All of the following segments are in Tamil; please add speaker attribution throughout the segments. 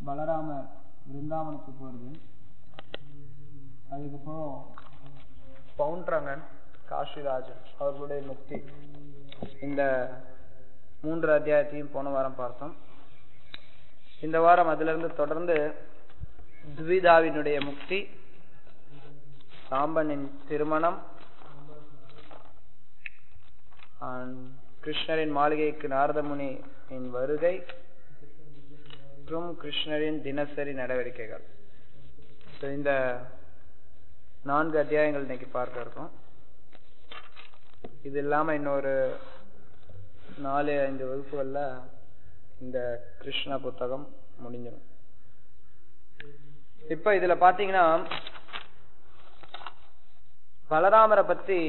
Speaker 1: பலராமர் பிருந்தாவனத்துக்கு போறது அதுக்கப்புறம் பவுண்ட்ரங்கன் காஷிராஜன் அவர்களுடைய முக்தி இந்த மூன்று அத்தியாயத்தையும் போன வாரம் பார்த்தோம் இந்த வாரம் அதிலிருந்து தொடர்ந்து துவிதாவினுடைய முக்தி சாம்பனின் திருமணம் and கிருஷ்ணரின் மாளிகைக்கு நாரதமுனியின் வருகை மற்றும் கிருஷ்ணரின் தினசரி நடவடிக்கைகள் So, இந்த நான்கு அத்தியாயங்கள் இன்னைக்கு பார்க்க இருக்கோம் இது இல்லாம இன்னொரு நாலு ஐந்து வகுப்புகள்ல இந்த கிருஷ்ண புத்தகம் முடிஞ்சிடும் இப்ப இதுல பாத்தீங்கன்னா பலராமரை பத்தி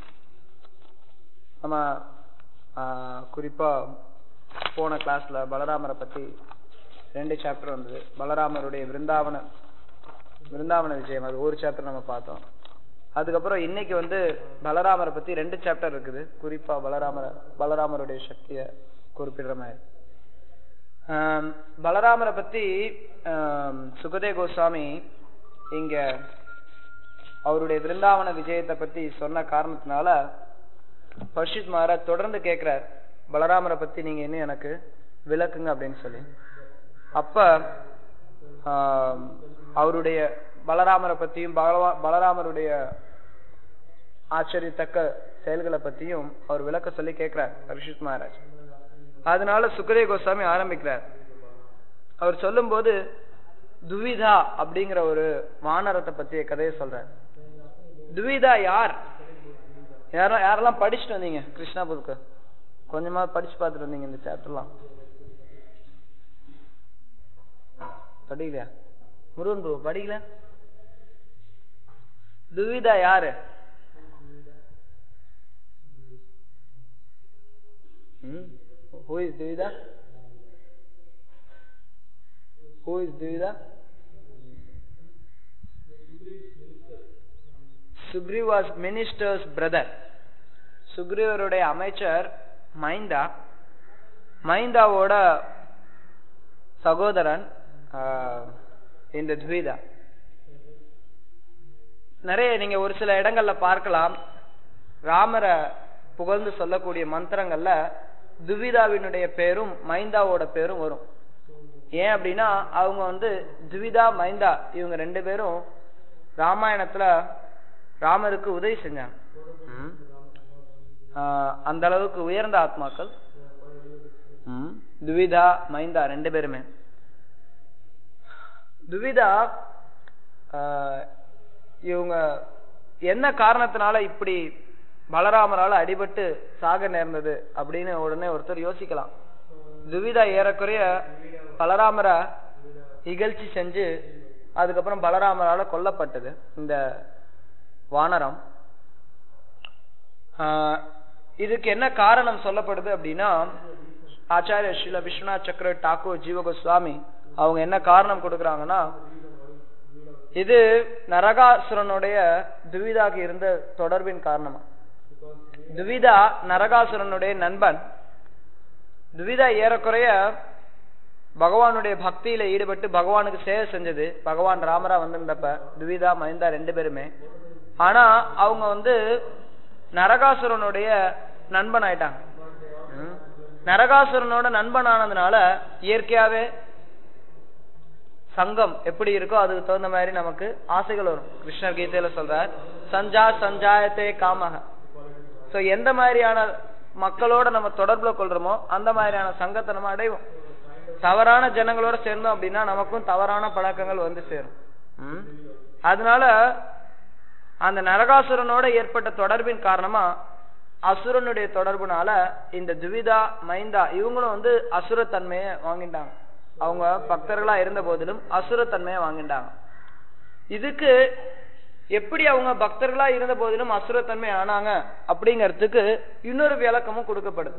Speaker 1: நம்ம ஆஹ், குறிப்பா போன கிளாஸ்ல பலராமரை பத்தி ரெண்டு சாப்டர் வந்தது பலராமருடைய விருந்தாவன விருந்தாவன விஜயம் அது ஒரு சாப்டர் நம்ம பார்த்தோம் அதுக்கப்புறம் இன்னைக்கு வந்து பலராமரை பத்தி ரெண்டு சாப்டர் இருக்குது குறிப்பா பலராமர பலராமருடைய சக்தியை குறிப்பிடுற மாதிரி ஆம், பலராமரை பத்தி ஆம், சுகதே கோஸ்வாமி இங்க அவருடைய விருந்தாவன விஜயத்தை பத்தி சொன்ன காரணத்தினால பர்ஷித் மகாராஜ் தொடர்ந்து கேட்கிறார் பலராமரை பத்தி நீங்க இன்னும் எனக்கு விளக்குங்க அப்படின்னு சொல்லி அப்ப ஆம், அவருடைய பலராமரை பத்தியும் பலவா- பலராமருடைய ஆச்சரியத்தக்க செயல்களை பத்தியும் அவர் விளக்க சொல்லி கேட்கிறார் பரிஷித் மகாராஜ் அதனால சுக்கரே கோஸ்வாமி ஆரம்பிக்கிறார் அவர் சொல்லும்போது துவிதா அப்படிங்கிற ஒரு வானரத்தை பத்திய கதையை சொல்றார் துவிதா யார் யாரும் யாரெல்லாம் படிச்சுட்டு வந்தீங்க கிருஷ்ணா புதுக்கு கொஞ்சமா படிச்சு பார்த்துட்டு வந்தீங்க இந்த சாப்டர்லாம் படிக்கலையா முருகன் ப்ரோ படிக்கல துவிதா யாரு who is Dwivida who is Dwivida Sugriv was ministers brother சுக்ரீவருடைய அமைச்சர் மைந்தா மைந்தாவோட சகோதரன் ஆஹ், இந்த துவிதா நிறைய நீங்க ஒரு சில இடங்கள்ல பார்க்கலாம் ராமரை புகழ்ந்து சொல்லக்கூடிய மந்திரங்கள்ல துவிதாவினுடைய பேரும் மைந்தாவோட பேரும் வரும் ஏன் அப்படின்னா அவங்க வந்து துவிதா மைந்தா இவங்க ரெண்டு பேரும் ராமாயணத்துல ராமருக்கு உதவி செஞ்சாங்க ம். ஆஹ், அந்த அளவுக்கு உயர்ந்த ஆத்மாக்கள் ம். துவிதா மைந்தா ரெண்டு பேருமே துவிதா ஆஹ், இவங்க என்ன காரணத்தினால இப்படி பலராமரால அடிபட்டு சாக நேர்ந்தது அப்படின்னு உடனே ஒருத்தர் யோசிக்கலாம் துவிதா ஏறக்குறைய பலராமரை இகழ்ச்சி செஞ்சு அதுக்கப்புறம் பலராமரால கொல்லப்பட்டது இந்த வானரம் ஆஹ், இதுக்கு என்ன காரணம் சொல்லப்படுது அப்படின்னா ஆச்சாரிய ஸ்ரீல விஸ்வநாத் சக்கர டாக்கூர் ஜீவகோஸ்வாமி அவங்க என்ன காரணம் கொடுக்கறாங்கன்னா இது நரகாசுரனுடைய துவிதாக்கு இருந்த தொடர்பின் காரணமா துவிதா நரகாசுரனுடைய நண்பன் துவிதா ஏறக்குறைய பகவானுடைய பக்தியில ஈடுபட்டு பகவானுக்கு சேவை செஞ்சது பகவான் ராமரா வந்திருந்தப்ப துவிதா மைந்தா ரெண்டு பேருமே ஆனா அவங்க வந்து நரகாசுரனுடைய நண்பன் ஆயிட்டாங்க ம். நரகாசுரனோட நண்பன் ஆனதுனால இயற்கையாவே சங்கம் எப்படி இருக்கோ அதுக்கு தகுந்த மாதிரி நமக்கு ஆசைகள் வரும் கிருஷ்ணர் கீதையில சொல்றார் சஞ்சா சஞ்சாயத்தே காமக சோ எந்த மாதிரியான மக்களோட நம்ம தொடர்புல கொள்றோமோ அந்த மாதிரியான சங்கத்தை நம்ம அடைவோம் தவறான ஜனங்களோட சேர்ந்தோம் அப்படின்னா நமக்கும் தவறான பழக்கங்கள் வந்து சேரும் ம்? அதனால அந்த நரகாசுரனோட ஏற்பட்ட தொடர்பின் காரணமா அசுரனுடைய தொடர்புனால இந்த துவிதா மைந்தா இவங்களும் வந்து அசுரத்தன்மையை வாங்கிட்டாங்க அவங்க பக்தர்களா இருந்த போதிலும் அசுரத்தன்மையை வாங்கிட்டாங்க இதுக்கு எப்படி அவங்க பக்தர்களா இருந்த போதிலும் அசுரத்தன்மை ஆனாங்க அப்படிங்கறதுக்கு இன்னொரு விளக்கமும் கொடுக்கப்படுது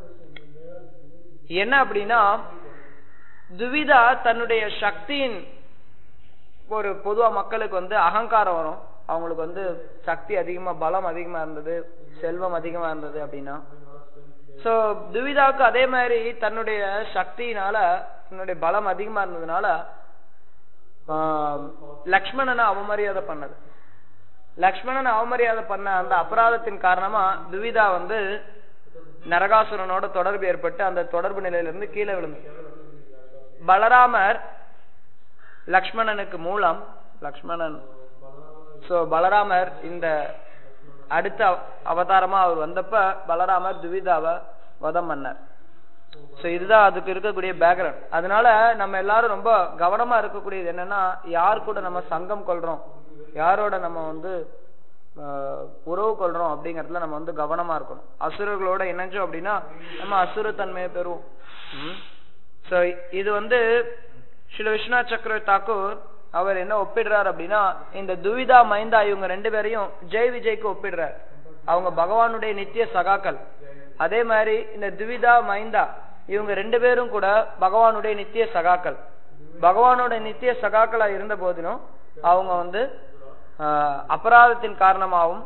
Speaker 1: என்ன அப்படின்னா துவிதா தன்னுடைய சக்தியின் ஒரு பொதுவா மக்களுக்கு வந்து அகங்காரம் வரும் அவங்களுக்கு வந்து சக்தி அதிகமா பலம் அதிகமா இருந்தது செல்வம் அதிகமா இருந்தது அப்படின்னா சோ துவிதாவுக்கு அதே மாதிரி தன்னுடைய சக்தியினால தன்னுடைய பலம் அதிகமா இருந்ததுனால ஆஹ், லக்ஷ்மணனை அவமரியாதை பண்ணது லக்ஷ்மணனை அவமரியாதை பண்ண அந்த அபராதத்தின் காரணமா துவிதா வந்து நரகாசுரனோட தொடர்பு ஏற்பட்டு அந்த தொடர்பு நிலையிலிருந்து கீழே விழுந்து பலராமர் லக்ஷ்மணனுக்கு மூலம் லக்ஷ்மணன் சோ பலராமர் இந்த அடுத்த அவ- அவதாரமா அவர் வந்தப்ப பலராமர் துவிதாவை வதம் பண்ணார் சோ இதுதான் அதுக்கு இருக்கக்கூடிய பேக்ரவுண்ட் அதனால நம்ம எல்லாரும் ரொம்ப கவனமா இருக்கக்கூடியது என்னன்னா யார் கூட நம்ம சங்கம் கொள்றோம் யாரோட நம்ம வந்து ஆஹ், உறவு கொள்றோம் அப்படிங்கறதுல நம்ம வந்து கவனமா இருக்கணும் அசுரர்களோட இணைஞ்சோம் அப்படின்னா நம்ம அசுரத்தன்மையை பெறுவோம் சோ இது வந்து ஸ்ரீ விஸ்வநாத் சக்கரவர்த்தி தாக்கூர் அவர் என்ன ஒப்பிடுறார் அப்படின்னா இந்த துவிதா மைந்தா இவங்க ரெண்டு பேரையும் ஜெய் விஜய்க்கு ஒப்பிடுறார் அவங்க பகவானுடைய நித்திய சகாக்கள் அதே மாதிரி இந்த துவிதா மைந்தா இவங்க ரெண்டு பேரும் கூட பகவானுடைய நித்திய சகாக்கள் பகவானோட நித்திய சகாக்களா இருந்த போதிலும் அவங்க வந்து ஆஹ், அபராதத்தின் காரணமாகவும்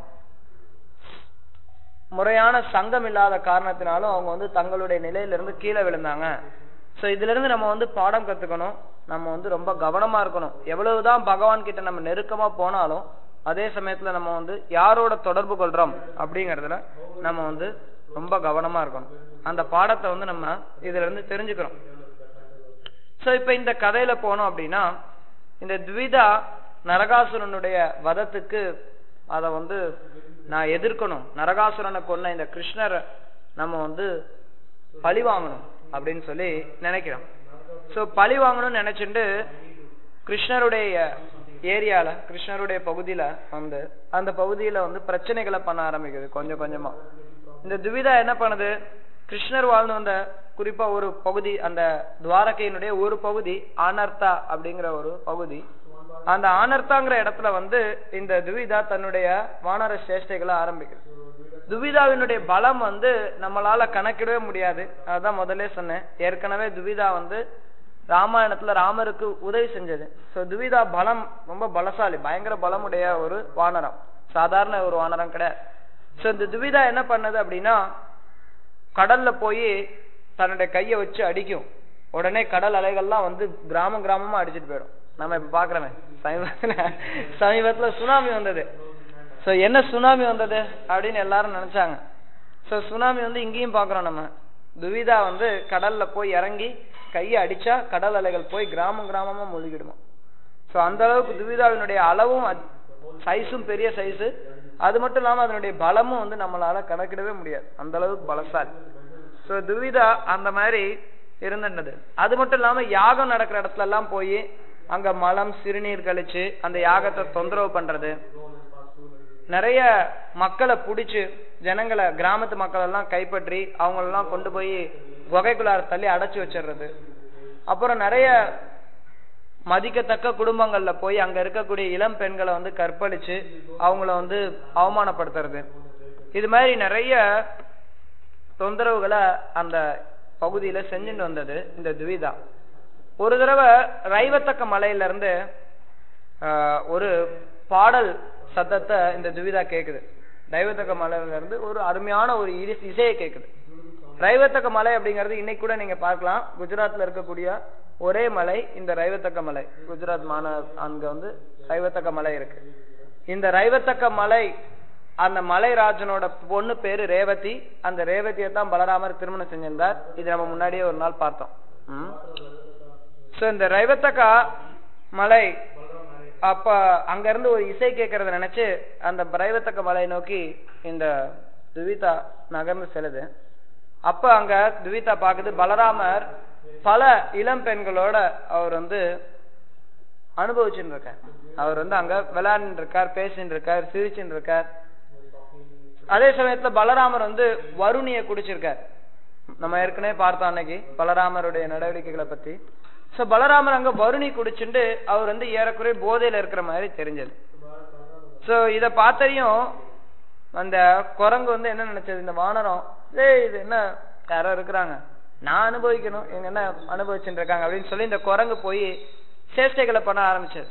Speaker 1: முறையான சங்கம் இல்லாத காரணத்தினாலும் அவங்க வந்து தங்களுடைய நிலையிலிருந்து கீழே விழுந்தாங்க சோ இதுல இருந்து நம்ம வந்து பாடம் கத்துக்கணும் நம்ம வந்து ரொம்ப கவனமா இருக்கணும் எவ்வளவுதான் பகவான் கிட்ட நம்ம நெருக்கமா போனாலும் அதே சமயத்துல நம்ம வந்து யாரோட தொடர்பு கொள்றோம் அப்படிங்கறதுல நம்ம வந்து ரொம்ப கவனமா இருக்கணும் அந்த பாடத்தை வந்து நம்ம இதுல இருந்து தெரிஞ்சுக்கிறோம் சோ இப்ப இந்த கதையில போனோம் அப்படின்னா இந்த த்விதா நரகாசுரனுடைய வதத்துக்கு அத வந்து நான் எதிர்க்கணும் நரகாசுரனை கொன்ன இந்த கிருஷ்ணரை நம்ம வந்து பழி வாங்கணும் அப்படின்னு சொல்லி நினைக்கிறோம் சோ பழி வாங்கணும்னு நினைச்சுட்டு கிருஷ்ணருடைய ஏரியால கிருஷ்ணருடைய பகுதியில வந்து அந்த பகுதியில வந்து பிரச்சனைகளை பண்ண ஆரம்பிக்குது கொஞ்சம் கொஞ்சமா இந்த துவிதா என்ன பண்ணுது கிருஷ்ணர் வாழ்ந்து வந்த குறிப்பா ஒரு பகுதி அந்த துவாரகையினுடைய ஒரு பகுதி ஆனர்த்தா அப்படிங்கிற ஒரு பகுதி அந்த ஆனர்த்தாங்கிற இடத்துல வந்து இந்த துவிதா தன்னுடைய வானர சேஷ்டைகளை ஆரம்பிக்குது துவிதாவினுடைய பலம் வந்து நம்மளால கணக்கிடவே முடியாது அதான் முதல்ல சொன்னேன் ஏற்கனவே துவிதா வந்து ராமாயணத்துல ராமருக்கு உதவி செஞ்சது சோ துவிதா பலம் ரொம்ப பலசாலி பயங்கர பலமுடைய ஒரு வானரம் சாதாரண ஒரு வானரம் கிடையாது சோ இந்த துவிதா என்ன பண்ணது அப்படின்னா கடல்ல போய் தன்னுடைய கைய வச்சு அடிக்கும் உடனே கடல் அலைகள்லாம் வந்து கிராமம் கிராமமா அடிச்சிட்டு போயிடும் நம்ம இப்ப பாக்குறோமே சமீபத்துல சமீபத்துல சுனாமி வந்தது சோ என்ன சுனாமி வந்தது அப்படின்னு எல்லாரும் நினைச்சாங்க சோ சுனாமி வந்து இங்கேயும் பாக்குறோம் நம்ம துவிதா வந்து கடல்ல போய் இறங்கி கையை அடிச்சா கடல் அலைகள் போய் கிராமம் கிராமமா மூழ்கிடுமா சோ அந்த அளவுக்கு துவிதாவினுடைய அளவும் சைஸும் பெரிய சைஸ் அது மட்டும் இல்லாம அதனுடைய பலமும் வந்து நம்மளால கணக்கிடவே முடியாது அந்த அளவுக்கு பலசாலி சோ துவிதா அந்த மாதிரி இருந்துட்டது அது மட்டும் இல்லாம யாகம் நடக்கிற இடத்துல எல்லாம் போய் அங்க மலம் சிறுநீர் கழிச்சு அந்த யாகத்தை தொந்தரவு பண்றது நிறைய மக்களை புடிச்சு ஜனங்களை கிராமத்து மக்கள் எல்லாம் கைப்பற்றி அவங்களெல்லாம் கொண்டு போய் குகைக்குள்ளார தள்ளி அடைச்சு வச்சிடுறது அப்புறம் நிறைய மதிக்கத்தக்க குடும்பங்கள்ல போய் அங்க இருக்கக்கூடிய இளம் பெண்களை வந்து கற்பழிச்சு அவங்கள வந்து அவமானப்படுத்துறது இது மாதிரி நிறைய தொந்தரவுகளை அந்த பகுதியில செஞ்சுட்டு வந்தது இந்த துவிதா ஒரு தடவை ரைவத்தக்க மலையில இருந்து ஆஹ், ஒரு பாடல் சத்தத்தை இந்த துவிதா கேக்குது ரைவத்தக்க மலையில இருந்து ஒரு அருமையான ஒரு இசை- இசையை கேக்குது ரைவத்தக்க மலை அப்படிங்கிறது இன்னைக்கு கூட நீங்க பார்க்கலாம் குஜராத்ல இருக்கக்கூடிய ஒரே மலை இந்த ரைவத்தக்க மலை குஜராத் மாந அங்க வந்து ரைவத்தக்க மலை இருக்கு இந்த ரைவத்தக்க மலை அந்த மலைராஜனோட பொண்ணு பேரு ரேவதி அந்த ரேவதியை தான் பலராமர் திருமணம் செஞ்சிருந்தார் இது நம்ம முன்னாடியே ஒரு நாள் பார்த்தோம் சோ இந்த ரைவத்தக்கா மலை அப்ப அங்க இருந்து ஒரு இசை கேட்கறத நினைச்சு அந்த ரைவத்தக்க மலை நோக்கி இந்த துவிதா நகர்ந்து செல்லுது அப்ப அங்க துவிதா பாக்குது பலராமர் பல இளம் பெண்களோட அவர் வந்து அனுபவிச்சுட்டு இருக்கார் அவர் வந்து அங்க விளையாண்டு இருக்கார் பேசிட்டு இருக்கார் சிரிச்சுட்டு இருக்கார் அதே சமயத்துல பலராமர் வந்து வருணிய குடிச்சிருக்கார் நம்ம ஏற்கனவே பார்த்தோம் அன்னைக்கு பலராமருடைய நடவடிக்கைகளை பத்தி சோ பலராமர் அங்க வருணி குடிச்சுட்டு அவர் வந்து ஏறக்குறைய போதையில இருக்கிற மாதிரி தெரிஞ்சது சோ இத பார்த்ததையும் அந்த குரங்கு வந்து என்ன நினைச்சது இந்த வானரம் ஏய் இது என்ன யாரோ இருக்கிறாங்க நான் அனுபவிக்கணும் இவங்க என்ன அனுபவிச்சுட்டு இருக்காங்க அப்படின்னு சொல்லி இந்த குரங்கு போய் சேஷ்டைகளை பண்ண ஆரம்பிச்சது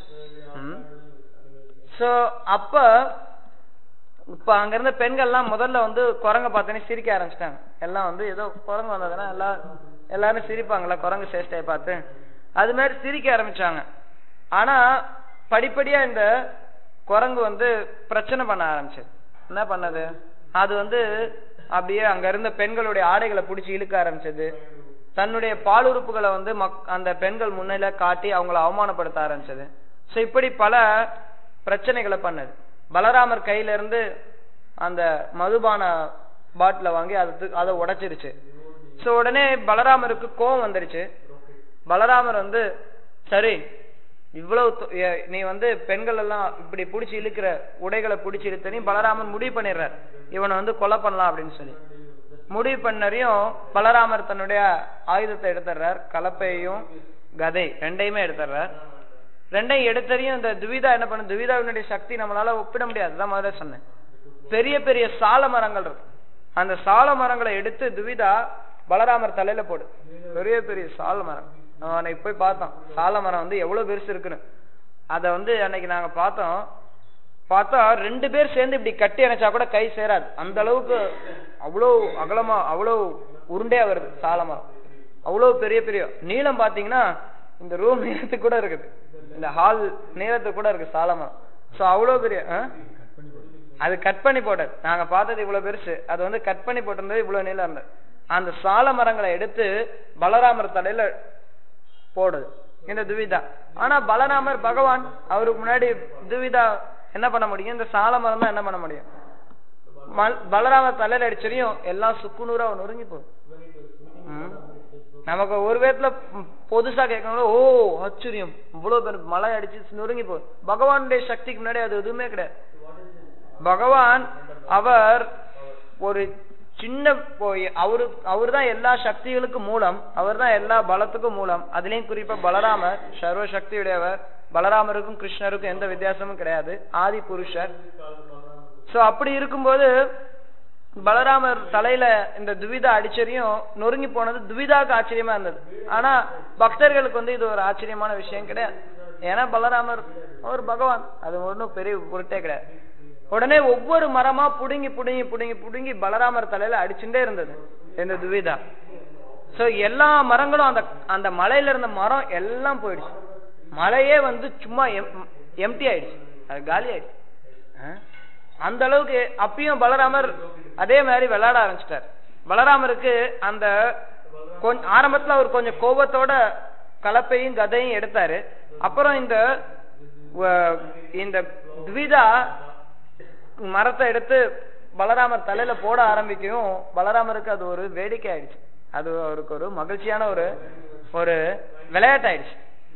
Speaker 1: சோ அப்ப இப்ப அங்க இருந்த பெண்கள்லாம் முதல்ல வந்து குரங்க பார்த்தோன்னே சிரிக்க ஆரம்பிச்சிட்டாங்க எல்லாம் வந்து ஏதோ குரங்கு வந்ததுன்னா எல்லாம் எல்லாரும் சிரிப்பாங்களா குரங்கு சேஷ்டையை பார்த்து அது மாதிரி சிரிக்க ஆரம்பிச்சாங்க ஆனா படிப்படியா இந்த குரங்கு வந்து பிரச்சனை பண்ண ஆரம்பிச்சது என்ன பண்ணது அது வந்து அப்படியே அங்க இருந்த பெண்களுடைய ஆடைகளை பிடிச்சி இழுக்க ஆரம்பிச்சது தன்னுடைய பாலுறுப்புகளை வந்து மக் அந்த பெண்கள் முன்னில காட்டி அவங்கள அவமானப்படுத்த ஆரம்பிச்சது சோ இப்படி பல பிரச்சனைகளை பண்ணது பலராமர் கையில இருந்து அந்த மதுபான பாட்டில வாங்கி அது அதை உடைச்சிருச்சு சோ உடனே பலராமருக்கு கோவம் வந்துருச்சு பலராமர் வந்து சரி இவ்வளவு தொ- எ- நீ வந்து பெண்கள் எல்லாம் இப்படி புடிச்சு இழுக்கிற உடைகளை புடிச்சு இழுத்த நீ பலராமர் முடிவு பண்ணிடுறார் இவனை வந்து கொலை பண்ணலாம் அப்படின்னு சொல்லி முடிவு பண்ணறையும் பலராமர் தன்னுடைய ஆயுதத்தை எடுத்துடுறார் கலப்பையும் கதை ரெண்டையுமே எடுத்துடுறார் ரெண்டையும் எடுத்தறியும் இந்த துவிதா என்ன பண்ணு துவிதாவினுடைய சக்தி நம்மளால ஒப்பிட முடியாது அதான் முதல்ல சொன்னேன் பெரிய பெரிய சால மரங்கள் இருக்கு அந்த சால மரங்களை எடுத்து துவிதா பலராமர் தலையில போடு பெரிய பெரிய சால மரம் அவன் அன்னைக்கு போய் பார்த்தோம் சால மரம் வந்து எவ்வளவு பெருசு இருக்குன்னு அத வந்து அன்னைக்கு நாங்க பார்த்தோம் பார்த்தா ரெண்டு பேர் சேர்ந்து இப்படி கட்டி அணைச்சா கூட கை சேராது அந்த அளவுக்கு அவ்வளவு அகலமா அவ்வளவு உருண்டையா வருது சால மரம் அவ்வளவு பெரிய பெரிய நீளம் பாத்தீங்கன்னா இந்த ரூம் நீளத்துக்கு கூட இருக்குது இந்த ஹால் நீளத்துக்கு கூட இருக்கு சால மரம் சோ அவ்வளவு பெரிய ஆ? அது கட் பண்ணி போட்டது நாங்க பார்த்தது இவ்வளவு பெருசு அது வந்து கட் பண்ணி போட்டிருந்தது இவ்வளவு நீளம் இருந்தது அந்த சால மரங்களை எடுத்து பலராமர் தலையில போடுது இந்த துவிதா ஆனா பலராமர் பகவான் அவருக்கு முன்னாடி துவிதா என்ன பண்ண முடியும் இந்த சால மரம் தான் என்ன பண்ண முடியும் மல்- பலராமர் தலையில அடிச்சதையும் எல்லாம் சுக்குநூறா நொறுங்கி போகுது ம். நமக்கு ஒரு விதத்துல ம், பொதுசா கேட்கணும் ஓ ஆச்சரியம் இவ்வளவு பேர் மழை அடிச்சு நொறுங்கி போகுது பகவானுடைய சக்திக்கு முன்னாடி அது எதுவுமே கிடையாது பகவான் அவர் ஒரு சின்ன போய் அவரு அவர் தான் எல்லா சக்திகளுக்கும் மூலம் அவர் தான் எல்லா பலத்துக்கும் மூலம் அதுலயும் குறிப்பா பலராமர் சர்வ சக்தியுடையவர் பலராமருக்கும் கிருஷ்ணருக்கும் எந்த வித்தியாசமும் கிடையாது ஆதி புருஷர் சோ அப்படி இருக்கும்போது பலராமர் தலையில இந்த துவிதா அடிச்சரியும் நொறுங்கி போனது துவிதாக்கு ஆச்சரியமா இருந்தது ஆனா பக்தர்களுக்கு வந்து இது ஒரு ஆச்சரியமான விஷயம் கிடையாது ஏன்னா பலராமர் அவர் பகவான் அது ஒண்ணும் பெரிய பொருட்டே கிடையாது உடனே ஒவ்வொரு மரமா புடுங்கி புடுங்கி புடுங்கி புடுங்கி பலராமர் தலையில அடிச்சுட்டே இருந்தது இந்த துவிதா சோ எல்லா மரங்களும் அந்த அந்த மலையில இருந்த மரம் எல்லாம் போயிடுச்சு மலையே வந்து சும்மா எம்டி ஆயிடுச்சு அது காலி ஆயிடுச்சு ஆ? அந்த அளவுக்கு அப்பயும் பலராமர் அதே மாதிரி விளையாட ஆரம்பிச்சிட்டார் பலராமருக்கு அந்த கொஞ்ச ஆரம்பத்துல அவர் கொஞ்சம் கோபத்தோட கலப்பையும் கதையும் எடுத்தாரு அப்புறம் இந்த வ- இந்த துவிதா மரத்தை எடுத்து பலராமர் தலையில போட ஆரம்பிக்கவும் பலராமருக்கு அது ஒரு வேடிக்கை ஆயிடுச்சு அது அவருக்கு ஒரு மகிழ்ச்சியான ஒரு ஒரு விளையாட்டு ஆயிடுச்சு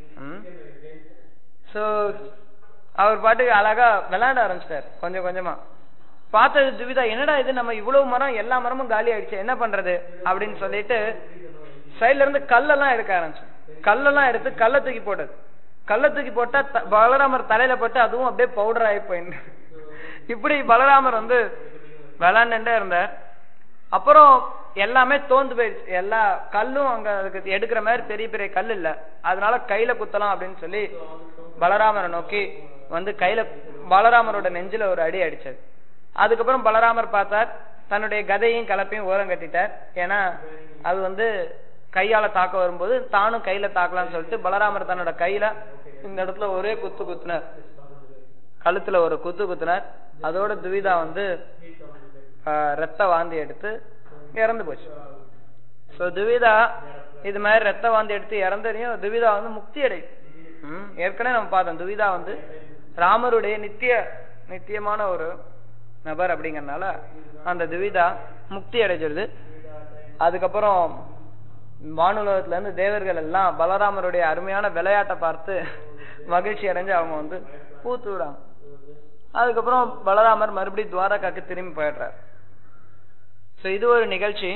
Speaker 1: சோ அவர் பாட்டுக்கு அழகா விளையாட ஆரம்பிச்சிட்டாரு கொஞ்சம் கொஞ்சமா பார்த்தது துவிதா என்னடா இது நம்ம இவ்வளவு மரம் எல்லா மரமும் காலி ஆயிடுச்சு என்ன பண்றது அப்படின்னு சொல்லிட்டு சைடுல இருந்து கல்லெல்லாம் எடுக்க ஆரம்பிச்சு கல்லெல்லாம் எடுத்து கல்ல தூக்கி போட்டது கல்ல தூக்கி போட்டா த- பலராமர் தலையில போட்டு அதுவும் அப்படியே பவுடர் ஆகி போயிருந்து இப்படி பலராமர் வந்து விளாண்டுட்டே இருந்தார் அப்புறம் எல்லாமே தோந்து போயிடுச்சு எல்லா கல்லும் அங்க அதுக்கு எடுக்கிற மாதிரி பெரிய பெரிய கல் இல்ல அதனால கையில குத்தலாம் அப்படின்னு சொல்லி பலராமரை நோக்கி வந்து கையில பலராமரோட நெஞ்சில ஒரு அடி அடிச்சது அதுக்கப்புறம் பலராமர் பார்த்தார் தன்னுடைய கதையும் கலப்பையும் ஓரம் கட்டிட்டார் ஏன்னா அது வந்து கையால தாக்க வரும்போது தானும் கையில தாக்கலாம்னு சொல்லிட்டு பலராமர் தன்னோட கையில இந்த இடத்துல ஒரே குத்து குத்துனார் கழுத்துல ஒரு குத்து குத்துனார் அதோட துவிதா வந்து ஆஹ், ரத்த வாந்தி எடுத்து இறந்து போச்சு சோ துவிதா இது மாதிரி ரத்த வாந்தி எடுத்து இறந்ததையும் துவிதா வந்து முக்தி அடையும் ம், ஏற்கனவே நம்ம பார்த்தோம் துவிதா வந்து ராமருடைய நித்திய நித்தியமான ஒரு நபர் அப்படிங்கறதுனால அந்த துவிதா முக்தி அடைஞ்சிருது அதுக்கப்புறம் வானுலகத்துல இருந்து தேவர்கள் எல்லாம் பலராமருடைய அருமையான விளையாட்டை பார்த்து மகிழ்ச்சி அடைஞ்சு அவங்க வந்து பூத்து விடாங்க அதுக்கப்புறம் பலராமர் மறுபடியும் துவாரகாக்கு திரும்பி போயிடுறார் சோ இது ஒரு நிகழ்ச்சி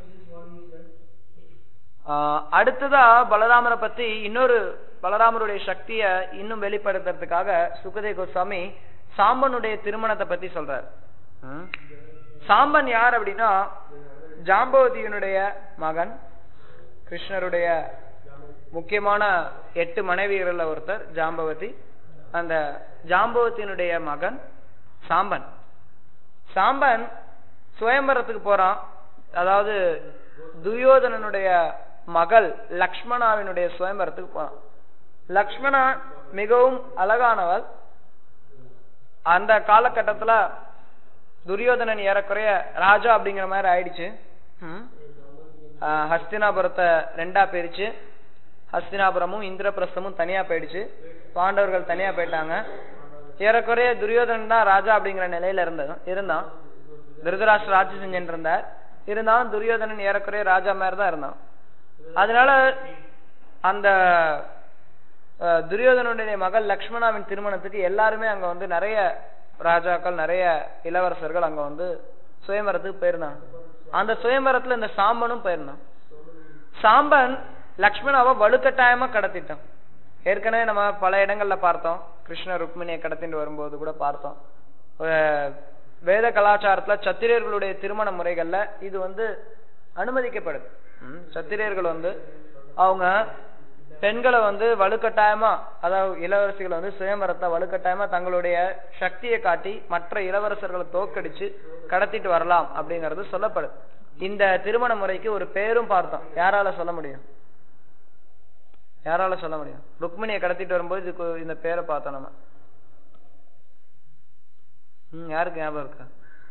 Speaker 1: ஆஹ் அடுத்ததா பலராமரை பத்தி இன்னொரு பலராமருடைய சக்திய இன்னும் வெளிப்படுத்துறதுக்காக சுகதே கோஸ்வாமி சாம்பனுடைய திருமணத்தை பத்தி சொல்றார் ம். சாம்பன் யார் அப்படின்னா ஜாம்பவதியினுடைய மகன் கிருஷ்ணருடைய முக்கியமான எட்டு மனைவியர்ல ஒருத்தர் ஜாம்பவதி அந்த ஜாம்பவத்தினுடைய மகன் சாம்பன் சாம்பன் சுயம்பரத்துக்கு போறான் அதாவது துரியோதனனுடைய மகள் லக்ஷ்மணாவினுடைய சுயம்பரத்துக்கு போனான் லக்ஷ்மணா மிகவும் அழகானவள் அந்த காலகட்டத்துல துரியோதனன் ஏறக்குறைய ராஜா அப்படிங்கிற மாதிரி ஆயிடுச்சு ம். ஆஹ் ஹஸ்தினாபுரத்தை ரெண்டா பிரிச்சு ஹஸ்தினாபுரமும் இந்திரபிரஸ்தமும் தனியா போயிடுச்சு பாண்டவர்கள் தனியா போயிட்டாங்க ஏறக்குறைய துரியோதனன் தான் ராஜா அப்படிங்கிற நிலையில இருந்தது இருந்தான் திருதராஷ்டிர ஆட்சி செஞ்சுட்டு இருந்தார் இருந்தாலும் துரியோதனன் ஏறக்குறைய ராஜா மாதிரி தான் இருந்தான் அதனால அந்த அஹ், துரியோதனனுடைய மகள் லக்ஷ்மணாவின் திருமணத்துக்கு எல்லாருமே அங்க வந்து நிறைய ராஜாக்கள் நிறைய இளவரசர்கள் அங்க வந்து சுயம்பரத்துக்கு போயிருந்தாங்க அந்த சுயம்பரத்துல இந்த சாம்பனும் போயிருந்தான் சாம்பன் லக்ஷ்மணாவை வலுக்கட்டாயமா கடத்திட்டான் ஏற்கனவே நம்ம பல இடங்கள்ல பார்த்தோம் கிருஷ்ண ருக்மிணியை கடத்திட்டு வரும்போது கூட பார்த்தோம் அஹ் வேத கலாச்சாரத்துல சத்திரியர்களுடைய திருமண முறைகள்ல இது வந்து அனுமதிக்கப்படுது ம், சத்திரியர்கள் வந்து அவங்க பெண்களை வந்து வலுக்கட்டாயமா அதாவது இளவரசிகளை வந்து சுயம்பரத்தை வலுக்கட்டாயமா தங்களுடைய சக்தியை காட்டி மற்ற இளவரசர்களை தோக்கடிச்சு கடத்திட்டு வரலாம் அப்படிங்கறது சொல்லப்படுது இந்த திருமண முறைக்கு ஒரு பேரும் பார்த்தோம் யாரால சொல்ல முடியும் யாரால சொல்ல முடியும் ருக்மிணியை கடத்திட்டு வரும்போது இதுக்கு இந்த பேரை பார்த்தோம் நம்ம ம், யாருக்கு ஞாபகம் இருக்கா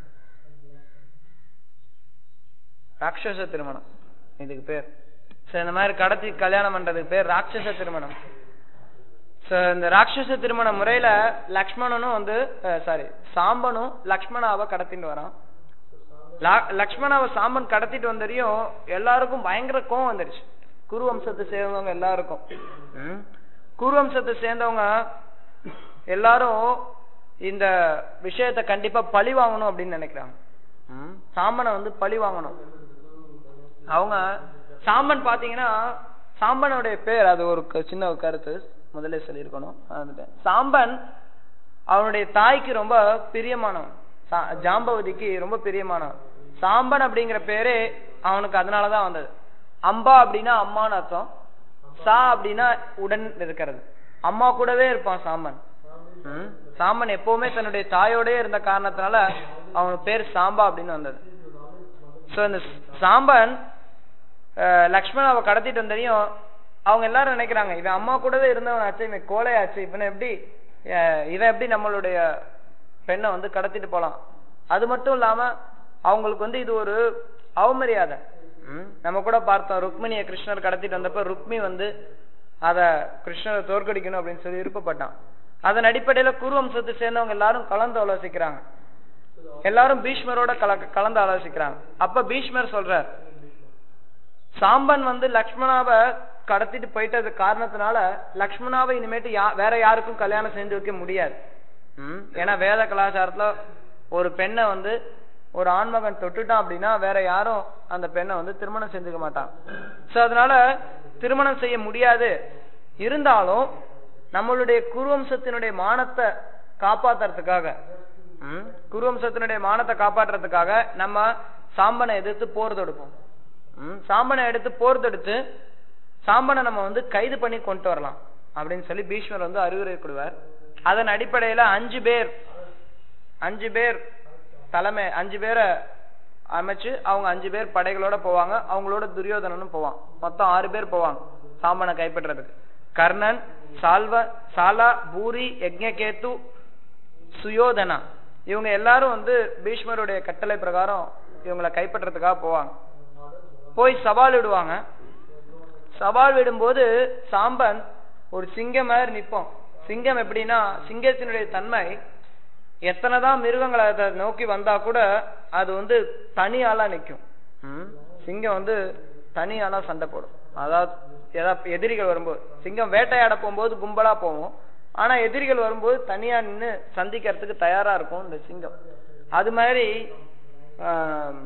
Speaker 1: ராட்சச திருமணம் இதுக்கு பேர் சரி இந்த மாதிரி கடத்தி கல்யாணம் பண்றதுக்கு பேர் ராட்சச திருமணம் So, இந்த ராட்சச திருமண முறையில லக்ஷ்மணனும் வந்து சாரி சாம்பனும் லக்ஷ்மணாவை கடத்திட்டு வரான் லா- லக்ஷ்மணாவை சாம்பன் கடத்திட்டு வந்ததையும் எல்லாருக்கும் பயங்கர கோவம் வந்துருச்சு குரு வம்சத்தை சேர்ந்தவங்க எல்லாருக்கும் ம். குரு வம்சத்தை சேர்ந்தவங்க எல்லாரும் இந்த விஷயத்தை கண்டிப்பா பழி வாங்கணும் அப்படின்னு நினைக்கிறாங்க ம். சாம்பனை வந்து பழி வாங்கணும் அவங்க சாம்பன் பாத்தீங்கன்னா சாம்பனுடைய பேர் அது ஒரு க- சின்ன ஒரு கருத்து முதல்ல சொல்லியிருக்கணும் மறந்துட்டேன். சாம்பன் அவனுடைய தாய்க்கு ரொம்ப பிரியமானவன் சா- ஜாம்பவதிக்கு ரொம்ப பிரியமானவன் சாம்பன் அப்படிங்கிற பேரே அவனுக்கு அதனாலதான் வந்தது அம்பா அப்படின்னா அம்மான்னு அர்த்தம் சா அப்படின்னா உடன் இருக்கிறது அம்மா கூடவே இருப்பான் சாம்பன் ம். சாம்பன் எப்பவுமே தன்னுடைய தாயோடயே இருந்த காரணத்தினால அவனுக்கு பேர் சாம்பா அப்படின்னு வந்தது சோ இந்த சாம்பன் அஹ், லக்ஷ்மணாவை கடத்திட்டு வந்ததையும் அவங்க எல்லாரும் நினைக்கிறாங்க இவன் அம்மா கூடவே இருந்தவன் ஆச்சு இவன் கோழையாச்சு இவனை எப்படி அஹ், இவன் எப்படி நம்மளுடைய பெண்ணை வந்து கடத்திட்டு போலாம் அது மட்டும் இல்லாம அவங்களுக்கு வந்து இது ஒரு அவமரியாதை ம், நம்ம கூட பார்த்தோம் ருக்மிணியை கிருஷ்ணர் கடத்திட்டு வந்தப்ப ருக்மி வந்து அத கிருஷ்ணரை தோற்கடிக்கணும் அப்படின்னு சொல்லி விருப்பப்பட்டான் அதன் அடிப்படையில குரு வம்சத்தை சேர்ந்தவங்க எல்லாரும் கலந்து ஆலோசிக்கிறாங்க எல்லாரும் பீஷ்மரோட கல கலந்து ஆலோசிக்கிறாங்க அப்ப பீஷ்மர் சொல்றார் சாம்பன் வந்து லக்ஷ்மணாவை கடத்திட்டு போயிட்டது காரணத்தினால லக்ஷ்மணாவை இனிமேட்டு யா வேற யாருக்கும் கல்யாணம் செஞ்சு வைக்க முடியாது ம், ஏன்னா வேத கலாச்சாரத்துல ஒரு பெண்ணை வந்து ஒரு ஆண்மகன் தொட்டுட்டான் அப்படின்னா வேற யாரும் அந்த பெண்ணை வந்து திருமணம் செஞ்சுக்க மாட்டான் சோ அதனால திருமணம் செய்ய முடியாது இருந்தாலும் நம்மளுடைய குருவம்சத்தினுடைய மானத்தை காப்பாத்துறதுக்காக ம், குருவம்சத்தினுடைய மானத்தை காப்பாற்றுறதுக்காக நம்ம சாம்பனை எதிர்த்து போர் தொடுப்போம் ம், சாம்பனை எடுத்து போர் தொடுத்து சாம்பனை நம்ம வந்து கைது பண்ணி கொண்டு வரலாம் அப்படின்னு சொல்லி பீஷ்மர் வந்து அறிவுரை கொடுவார் அதன் அடிப்படையில அஞ்சு பேர் அஞ்சு பேர் தலைமை அஞ்சு பேரை அமைச்சு அவங்க அஞ்சு பேர் படைகளோட போவாங்க அவங்களோட துரியோதனனும் போவான் மொத்தம் ஆறு பேர் போவாங்க சாம்பனை கைப்பற்றுறதுக்கு கர்ணன் சால்வ சாலா பூரி யக்ஞகேத்து சுயோதனா இவங்க எல்லாரும் வந்து பீஷ்மருடைய கட்டளை பிரகாரம் இவங்களை கைப்பற்றதுக்காக போவாங்க போய் சவால் விடுவாங்க சவால் விடும்போது சாம்பன் ஒரு சிங்கம் மாதிரி நிப்போம் சிங்கம் எப்படின்னா சிங்கத்தினுடைய தன்மை எத்தனைதான் மிருகங்களை அதை நோக்கி வந்தா கூட அது வந்து தனி ஆளா நிக்கும் ம்? சிங்கம் வந்து தனி ஆளா சண்டை போடும் அதாவது ஏதாவது எதிரிகள் வரும்போது சிங்கம் வேட்டையாட போகும்போது கும்பலா போகும் ஆனா எதிரிகள் வரும்போது தனியா நின்னு சந்திக்கிறதுக்கு தயாரா இருக்கும் இந்த சிங்கம் அது மாதிரி ஆம்,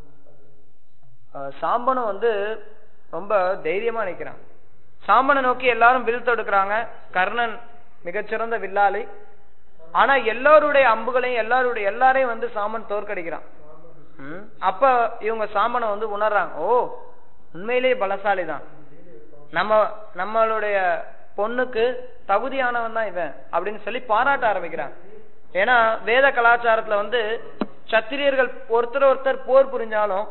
Speaker 1: அஹ் சாம்பனும் வந்து ரொம்ப தைரியமா நிக்கிறான் சாம்பனை நோக்கி எல்லாரும் வில் தொடுக்கிறாங்க கர்ணன் மிகச்சிறந்த வில்லாளி ஆனா எல்லாருடைய அம்புகளையும் எல்லாருடைய எல்லாரையும் வந்து சாம்பன் தோற்கடிக்கிறான் ம். அப்ப இவங்க சாம்பனை வந்து உணர்றாங்க ஓ உண்மையிலேயே பலசாலி தான் நம்ம நம்மளுடைய பொண்ணுக்கு தகுதியானவன் தான் இவன் அப்படின்னு சொல்லி பாராட்ட ஆரம்பிக்கிறாங்க ஏன்னா வேத கலாச்சாரத்துல வந்து சத்திரியர்கள் ஒருத்தர் ஒருத்தர் போர் புரிஞ்சாலும்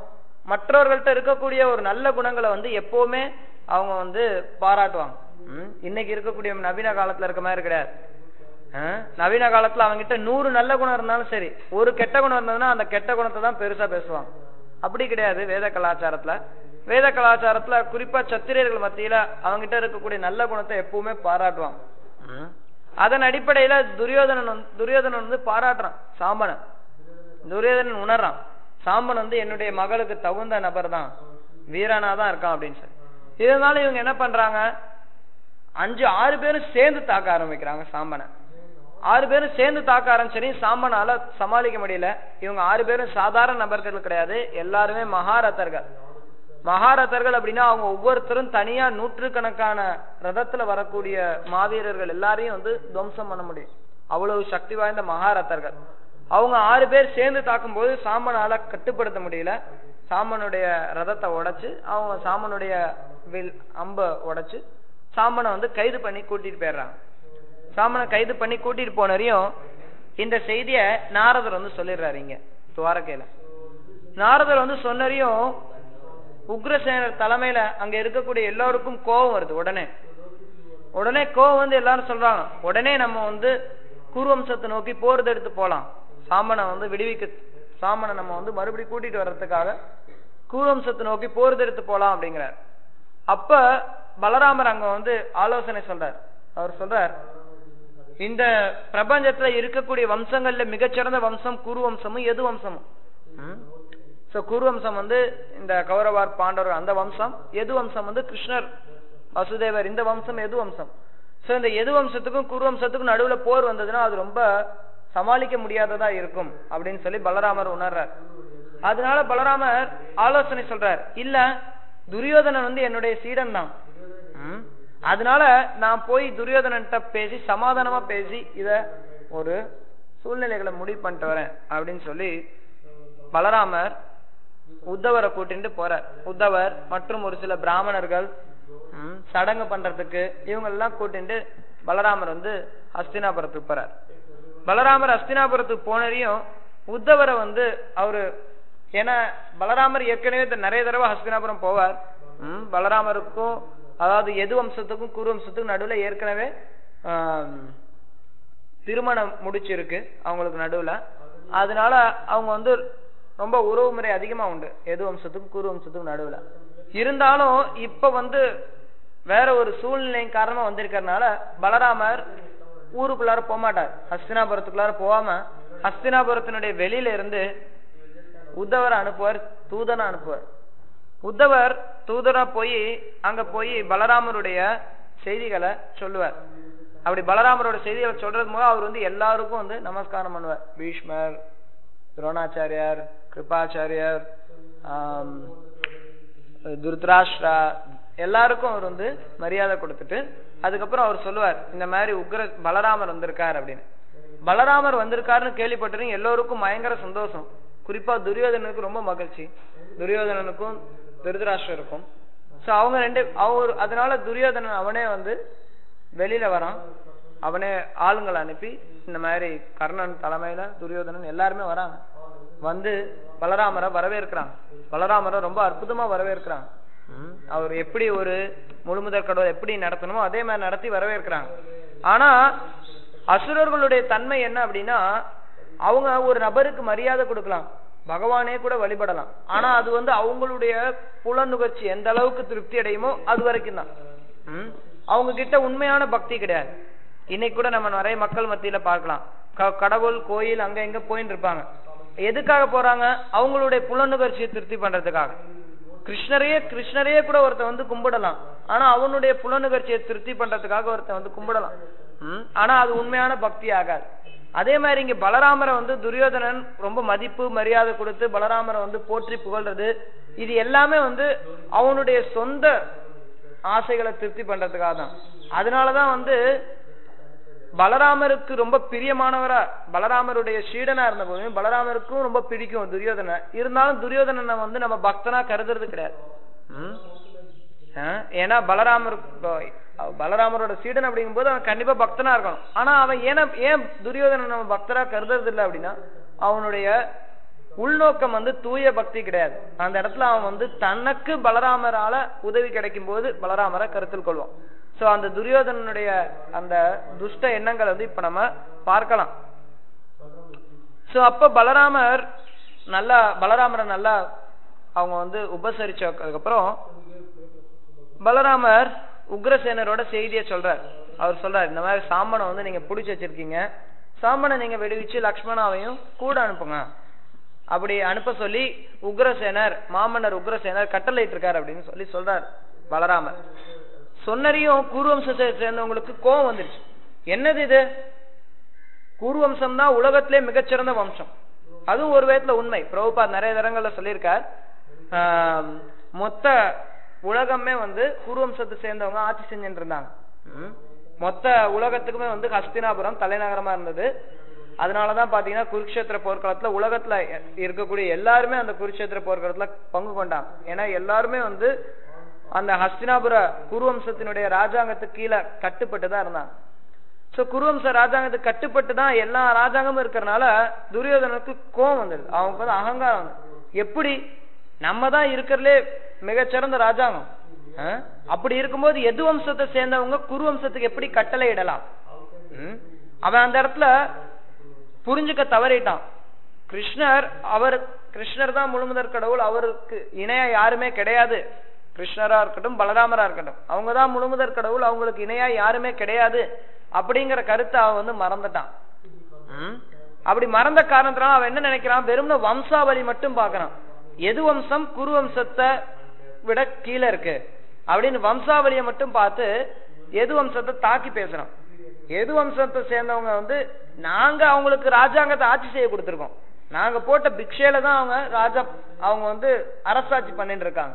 Speaker 1: மற்றவர்கள்ட்ட இருக்கக்கூடிய ஒரு நல்ல குணங்களை வந்து எப்பவுமே அவங்க வந்து பாராட்டுவாங்க ம்? இன்னைக்கு இருக்கக்கூடிய நவீன காலத்துல இருக்க மாதிரி கிடையாது ஆ? நவீன காலத்துல அவங்ககிட்ட நூறு நல்ல குணம் இருந்தாலும் சரி ஒரு கெட்ட குணம் இருந்ததுன்னா அந்த கெட்ட குணத்தை தான் பெருசா பேசுவாங்க அப்படி கிடையாது வேத கலாச்சாரத்துல வேத கலாச்சாரத்துல குறிப்பா சத்திரியர்கள் மத்தியில அவங்ககிட்ட இருக்கக்கூடிய நல்ல குணத்தை எப்பவுமே பாராட்டுவாங்க ம்? அதன் அடிப்படையில துரியோதனன் வந்து- துரியோதனன் வந்து பாராட்டுறான் சாம்பனன் துரியோதனன் உணர்றான் சாம்பன் வந்து என்னுடைய மகளுக்கு தகுந்த நபர் தான் வீரனா தான் இருக்கான் அப்படின்னு சொல்லி இருந்தாலும் இவங்க என்ன பண்றாங்க அஞ்சு ஆறு பேரும் சேர்ந்து தாக்க ஆரம்பிக்கிறாங்க சாம்பனை ஆறு பேரும் சேர்ந்து தாக்க ஆரம்பிச்சரி சாம்பனால சமாளிக்க முடியல இவங்க ஆறு பேரும் சாதாரண நபர்கள் கிடையாது எல்லாருமே மகாரதர்கள் மகாரதர்கள் அப்படின்னா அவங்க ஒவ்வொருத்தரும் தனியா நூற்றுக்கணக்கான ரதத்துல வரக்கூடிய மாவீரர்கள் எல்லாரையும் வந்து துவம்சம் பண்ண முடியும் அவ்வளவு சக்தி வாய்ந்த மகாரதர்கள் அவங்க ஆறு பேர் சேர்ந்து தாக்கும்போது சாம்பனால கட்டுப்படுத்த முடியல சாம்பனுடைய ரதத்தை உடைச்சு அவங்க சாம்பனுடைய வில் அம்ப உடைச்சு சாம்பனை வந்து கைது பண்ணி கூட்டிட்டு போயிடுறாங்க சாமனை கைது பண்ணி கூட்டிட்டு போனரையும் இந்த செய்திய நாரதர் வந்து சொல்லிடுறாரு இங்க துவாரகையில நாரதர் வந்து சொன்னரையும் உக்ரசேனர் தலைமையில அங்க இருக்கக்கூடிய எல்லாருக்கும் கோபம் வருது உடனே உடனே கோபம் வந்து எல்லாரும் சொல்றாங்க உடனே நம்ம வந்து குருவம்சத்தை நோக்கி போறது எடுத்து போலாம் சாமனை வந்து விடுவிக்க சாமனை நம்ம வந்து மறுபடியும் கூட்டிட்டு வர்றதுக்காக குருவம்சத்தை நோக்கி போறது எடுத்து போலாம் அப்படிங்கிறார் அப்ப பலராமர் அங்க வந்து ஆலோசனை சொல்றார் அவர் சொல்றார் இந்த பிரபஞ்சத்துல இருக்கக்கூடிய வம்சங்கள்ல மிகச்சிறந்த வம்சம் குரு வம்சமும் எது வம்சமும் சோ குரு வம்சம் வந்து இந்த கௌரவார் பாண்டவர் அந்த வம்சம் எது வம்சம் வந்து கிருஷ்ணர் வசுதேவர் இந்த வம்சம் எது வம்சம் சோ இந்த எது வம்சத்துக்கும் குரு வம்சத்துக்கும் நடுவுல போர் வந்ததுன்னா அது ரொம்ப சமாளிக்க முடியாததா இருக்கும் அப்படின்னு சொல்லி பலராமர் உணர்றார் அதனால பலராமர் ஆலோசனை சொல்றார் இல்ல துரியோதனன் வந்து என்னுடைய சீடன் தான் ம். அதனால நான் போய் துரியோதனன்ட்ட பேசி சமாதானமா பேசி இத ஒரு சூழ்நிலைகளை முடிவு பண்ணிட்டு வரேன் அப்படின்னு சொல்லி பலராமர் உத்தவரை கூட்டிட்டு போறார் உத்தவர் மற்றும் ஒரு சில பிராமணர்கள் ம், சடங்கு பண்றதுக்கு இவங்க எல்லாம் கூட்டிட்டு பலராமர் வந்து ஹஸ்தினாபுரத்துக்கு போறார் பலராமர் ஹஸ்தினாபுரத்துக்கு போனரையும் உத்தவரை வந்து அவரு ஏன்னா பலராமர் ஏற்கனவே த- நிறைய தடவை ஹஸ்தினாபுரம் போவார் ம், பலராமருக்கும் அதாவது எது வம்சத்துக்கும் குரு வம்சத்துக்கும் நடுவுல ஏற்கனவே ஆம், திருமணம் முடிச்சிருக்கு அவங்களுக்கு நடுவுல அதனால அவங்க வந்து ரொம்ப உறவு முறை அதிகமா உண்டு எது வம்சத்துக்கும் குரு வம்சத்துக்கும் நடுவுல இருந்தாலும் இப்ப வந்து வேற ஒரு சூழ்நிலையின் காரணமா வந்திருக்கறனால பலராமர் ஊருக்குள்ளார போக மாட்டார் ஹஸ்தினாபுரத்துக்குள்ளார போகாம ஹஸ்தினாபுரத்தினுடைய வெளியில இருந்து உத்தவரை அனுப்புவார் தூதனை அனுப்புவார் உத்தவர் தூதரா போய் அங்க போய் பலராமருடைய செய்திகளை சொல்லுவார் அப்படி பலராமரோட செய்திகளை சொல்றது மூலம் அவர் வந்து எல்லாருக்கும் வந்து நமஸ்காரம் பண்ணுவார் பீஷ்மர் துரோணாச்சாரியார் கிருபாச்சாரியார் ஆம், துருத்ராஷ்டிரா எல்லாருக்கும் அவர் வந்து மரியாதை கொடுத்துட்டு அதுக்கப்புறம் அவர் சொல்லுவார் இந்த மாதிரி உக்ர பலராமர் வந்திருக்கார் அப்படின்னு பலராமர் வந்திருக்காருன்னு கேள்விப்பட்டதும் எல்லோருக்கும் பயங்கர சந்தோஷம் குறிப்பா துரியோதனனுக்கு ரொம்ப மகிழ்ச்சி துரியோதனனுக்கும் திருதராஷ்டருக்கும் சோ அவங்க ரெண்டு அவர் அதனால துரியோதனன் அவனே வந்து வெளியில வரான் அவனே ஆளுங்களை அனுப்பி இந்த மாதிரி கர்ணன் தலைமையில துரியோதனன் எல்லாருமே வராங்க வந்து பலராமரை வரவேற்கிறாங்க பலராமரை ரொம்ப அற்புதமா வரவேற்கிறாங்க ம், அவர் எப்படி ஒரு முழுமுதற் கடவுள் எப்படி நடத்தணுமோ அதே மாதிரி நடத்தி வரவேற்கிறாங்க ஆனா அசுரர்களுடைய தன்மை என்ன அப்படின்னா அவங்க ஒரு நபருக்கு மரியாதை கொடுக்கலாம் பகவானே கூட வழிபடலாம் ஆனா அது வந்து அவங்களுடைய புலநுகர்ச்சி எந்த அளவுக்கு திருப்தி அடையுமோ அது வரைக்கும் தான் ம்? அவங்க கிட்ட உண்மையான பக்தி கிடையாது இன்னைக்கு கூட நம்ம நிறைய மக்கள் மத்தியில பார்க்கலாம் க- கடவுள் கோயில் அங்க இங்க போயின்னு இருப்பாங்க எதுக்காக போறாங்க அவங்களுடைய புலனுகர்ச்சியை திருப்தி பண்றதுக்காக கிருஷ்ணரையே கிருஷ்ணரையே கூட ஒருத்தன் வந்து கும்பிடலாம் ஆனா அவனுடைய புலனுகர்ச்சியை திருப்தி பண்றதுக்காக ஒருத்தன் வந்து கும்பிடலாம் ம்? ஆனா அது உண்மையான பக்தி ஆகாது அதே மாதிரி இங்க பலராமரை வந்து துரியோதனன் ரொம்ப மதிப்பு மரியாதை கொடுத்து பலராமரை வந்து போற்றி புகழ்றது இது எல்லாமே வந்து அவனுடைய சொந்த ஆசைகளை திருப்தி பண்றதுக்காக தான் அதனாலதான் வந்து பலராமருக்கு ரொம்ப பிரியமானவரா பலராமருடைய சீடனா இருந்த போதும் பலராமருக்கும் ரொம்ப பிடிக்கும் துரியோதனை இருந்தாலும் துரியோதனனை வந்து நம்ம பக்தனா கருதுறது கிடையாது ம்? ஆ? ஏன்னா பலராமர் பலராமரோட சீடன் அப்படிங்கும்போது அவன் கண்டிப்பா பக்தனா இருக்கணும் ஆனா அவன் ஏன்னா ஏன் துரியோதனன் நம்ம பக்தரா கருதுறது இல்லை அப்படின்னா அவனுடைய
Speaker 2: உள்நோக்கம் வந்து தூய பக்தி கிடையாது அந்த இடத்துல அவன் வந்து தனக்கு பலராமரால உதவி கிடைக்கும் போது பலராமரை கருத்தில் கொள்வான் சோ அந்த துரியோதனனுடைய அந்த துஷ்ட எண்ணங்களை வந்து இப்ப நம்ம பார்க்கலாம் சோ அப்ப பலராமர் நல்லா பலராமரை நல்லா அவங்க வந்து உபசரிச்சதுக்கு அப்புறம் பலராமர் உக்ரசேனரோட செய்தியை சொல்றார் அவர் சொல்றார் இந்த மாதிரி சாம்பனை வந்து நீங்க புடிச்சு வச்சிருக்கீங்க சாம்பனை நீங்க விடுவிச்சு லக்ஷ்மணாவையும் கூட அனுப்புங்க அப்படி அனுப்ப சொல்லி உக்ரசேனர் மாமன்னர் உக்ரசேனர் கட்டளையிட்டு இருக்காரு அப்படின்னு சொல்லி சொல்றார் பலராமர் சொன்னரையும் குருவம்சத்தை சேர்ந்தவங்களுக்கு கோபம் வந்துருச்சு என்னது இது குருவம்சம் தான் உலகத்திலே மிகச்சிறந்த வம்சம் அதுவும் ஒரு விதத்துல உண்மை பிரபுபாத் நிறைய தரங்கள்ல சொல்லியிருக்கார் ஆஹ் மொத்த உலகமே வந்து குருவம்சத்தை சேர்ந்தவங்க ஆட்சி செஞ்சுட்டு இருந்தாங்க ம். மொத்த உலகத்துக்குமே வந்து ஹஸ்தினாபுரம் தலைநகரமா இருந்தது அதனாலதான் பாத்தீங்கன்னா குருக்ஷேத்திர போர்க்களத்துல உலகத்துல இருக்கக்கூடிய எல்லாருமே அந்த குருக்ஷேத்திர போர்க்களத்துல பங்கு கொண்டாங்க ஏன்னா எல்லாருமே வந்து அந்த ஹஸ்தினாபுர குருவம்சத்தினுடைய ராஜாங்கத்துக்கு கீழே கட்டுப்பட்டு தான் இருந்தாங்க சோ குருவம்ச ராஜாங்கத்துக்கு கட்டுப்பட்டு தான் எல்லா ராஜாங்கமும் இருக்கிறனால துரியோதனனுக்கு கோவம் வந்தது அவனுக்கு வந்து அகங்காரம் வந்தது எப்படி நம்ம தான் இருக்கிறதுலே மிகச்சிறந்த ராஜாங்கம் ஆ? அப்படி இருக்கும்போது எது வம்சத்தை சேர்ந்தவங்க குரு வம்சத்துக்கு எப்படி கட்டளை இடலாம் ம்? அவன் அந்த இடத்துல புரிஞ்சுக்க தவறிட்டான் கிருஷ்ணர் அவர் கிருஷ்ணர் தான் முழுமுதற் கடவுள் அவருக்கு இணையா யாருமே கிடையாது கிருஷ்ணரா இருக்கட்டும் பலராமரா இருக்கட்டும் அவங்க தான் முழுமுதற் கடவுள் அவங்களுக்கு இணையா யாருமே கிடையாது அப்படிங்கிற கருத்தை அவன் வந்து மறந்துட்டான் ம்? அப்படி மறந்த காரணத்தினால அவன் என்ன நினைக்கிறான் வெறும் வம்சாவளி மட்டும் பார்க்கறான் எது வம்சம் குரு வம்சத்தை விட கீழே இருக்கு அப்படின்னு வம்சாவளியை மட்டும் பார்த்து எது வம்சத்தை தாக்கி பேசுறான் எது வம்சத்தை சேர்ந்தவங்க வந்து நாங்க அவங்களுக்கு ராஜாங்கத்தை ஆட்சி செய்ய கொடுத்துருக்கோம் நாங்க போட்ட பிக்ஷையில தான் அவங்க ராஜா அவங்க வந்து அரசாட்சி பண்ணிட்டு இருக்காங்க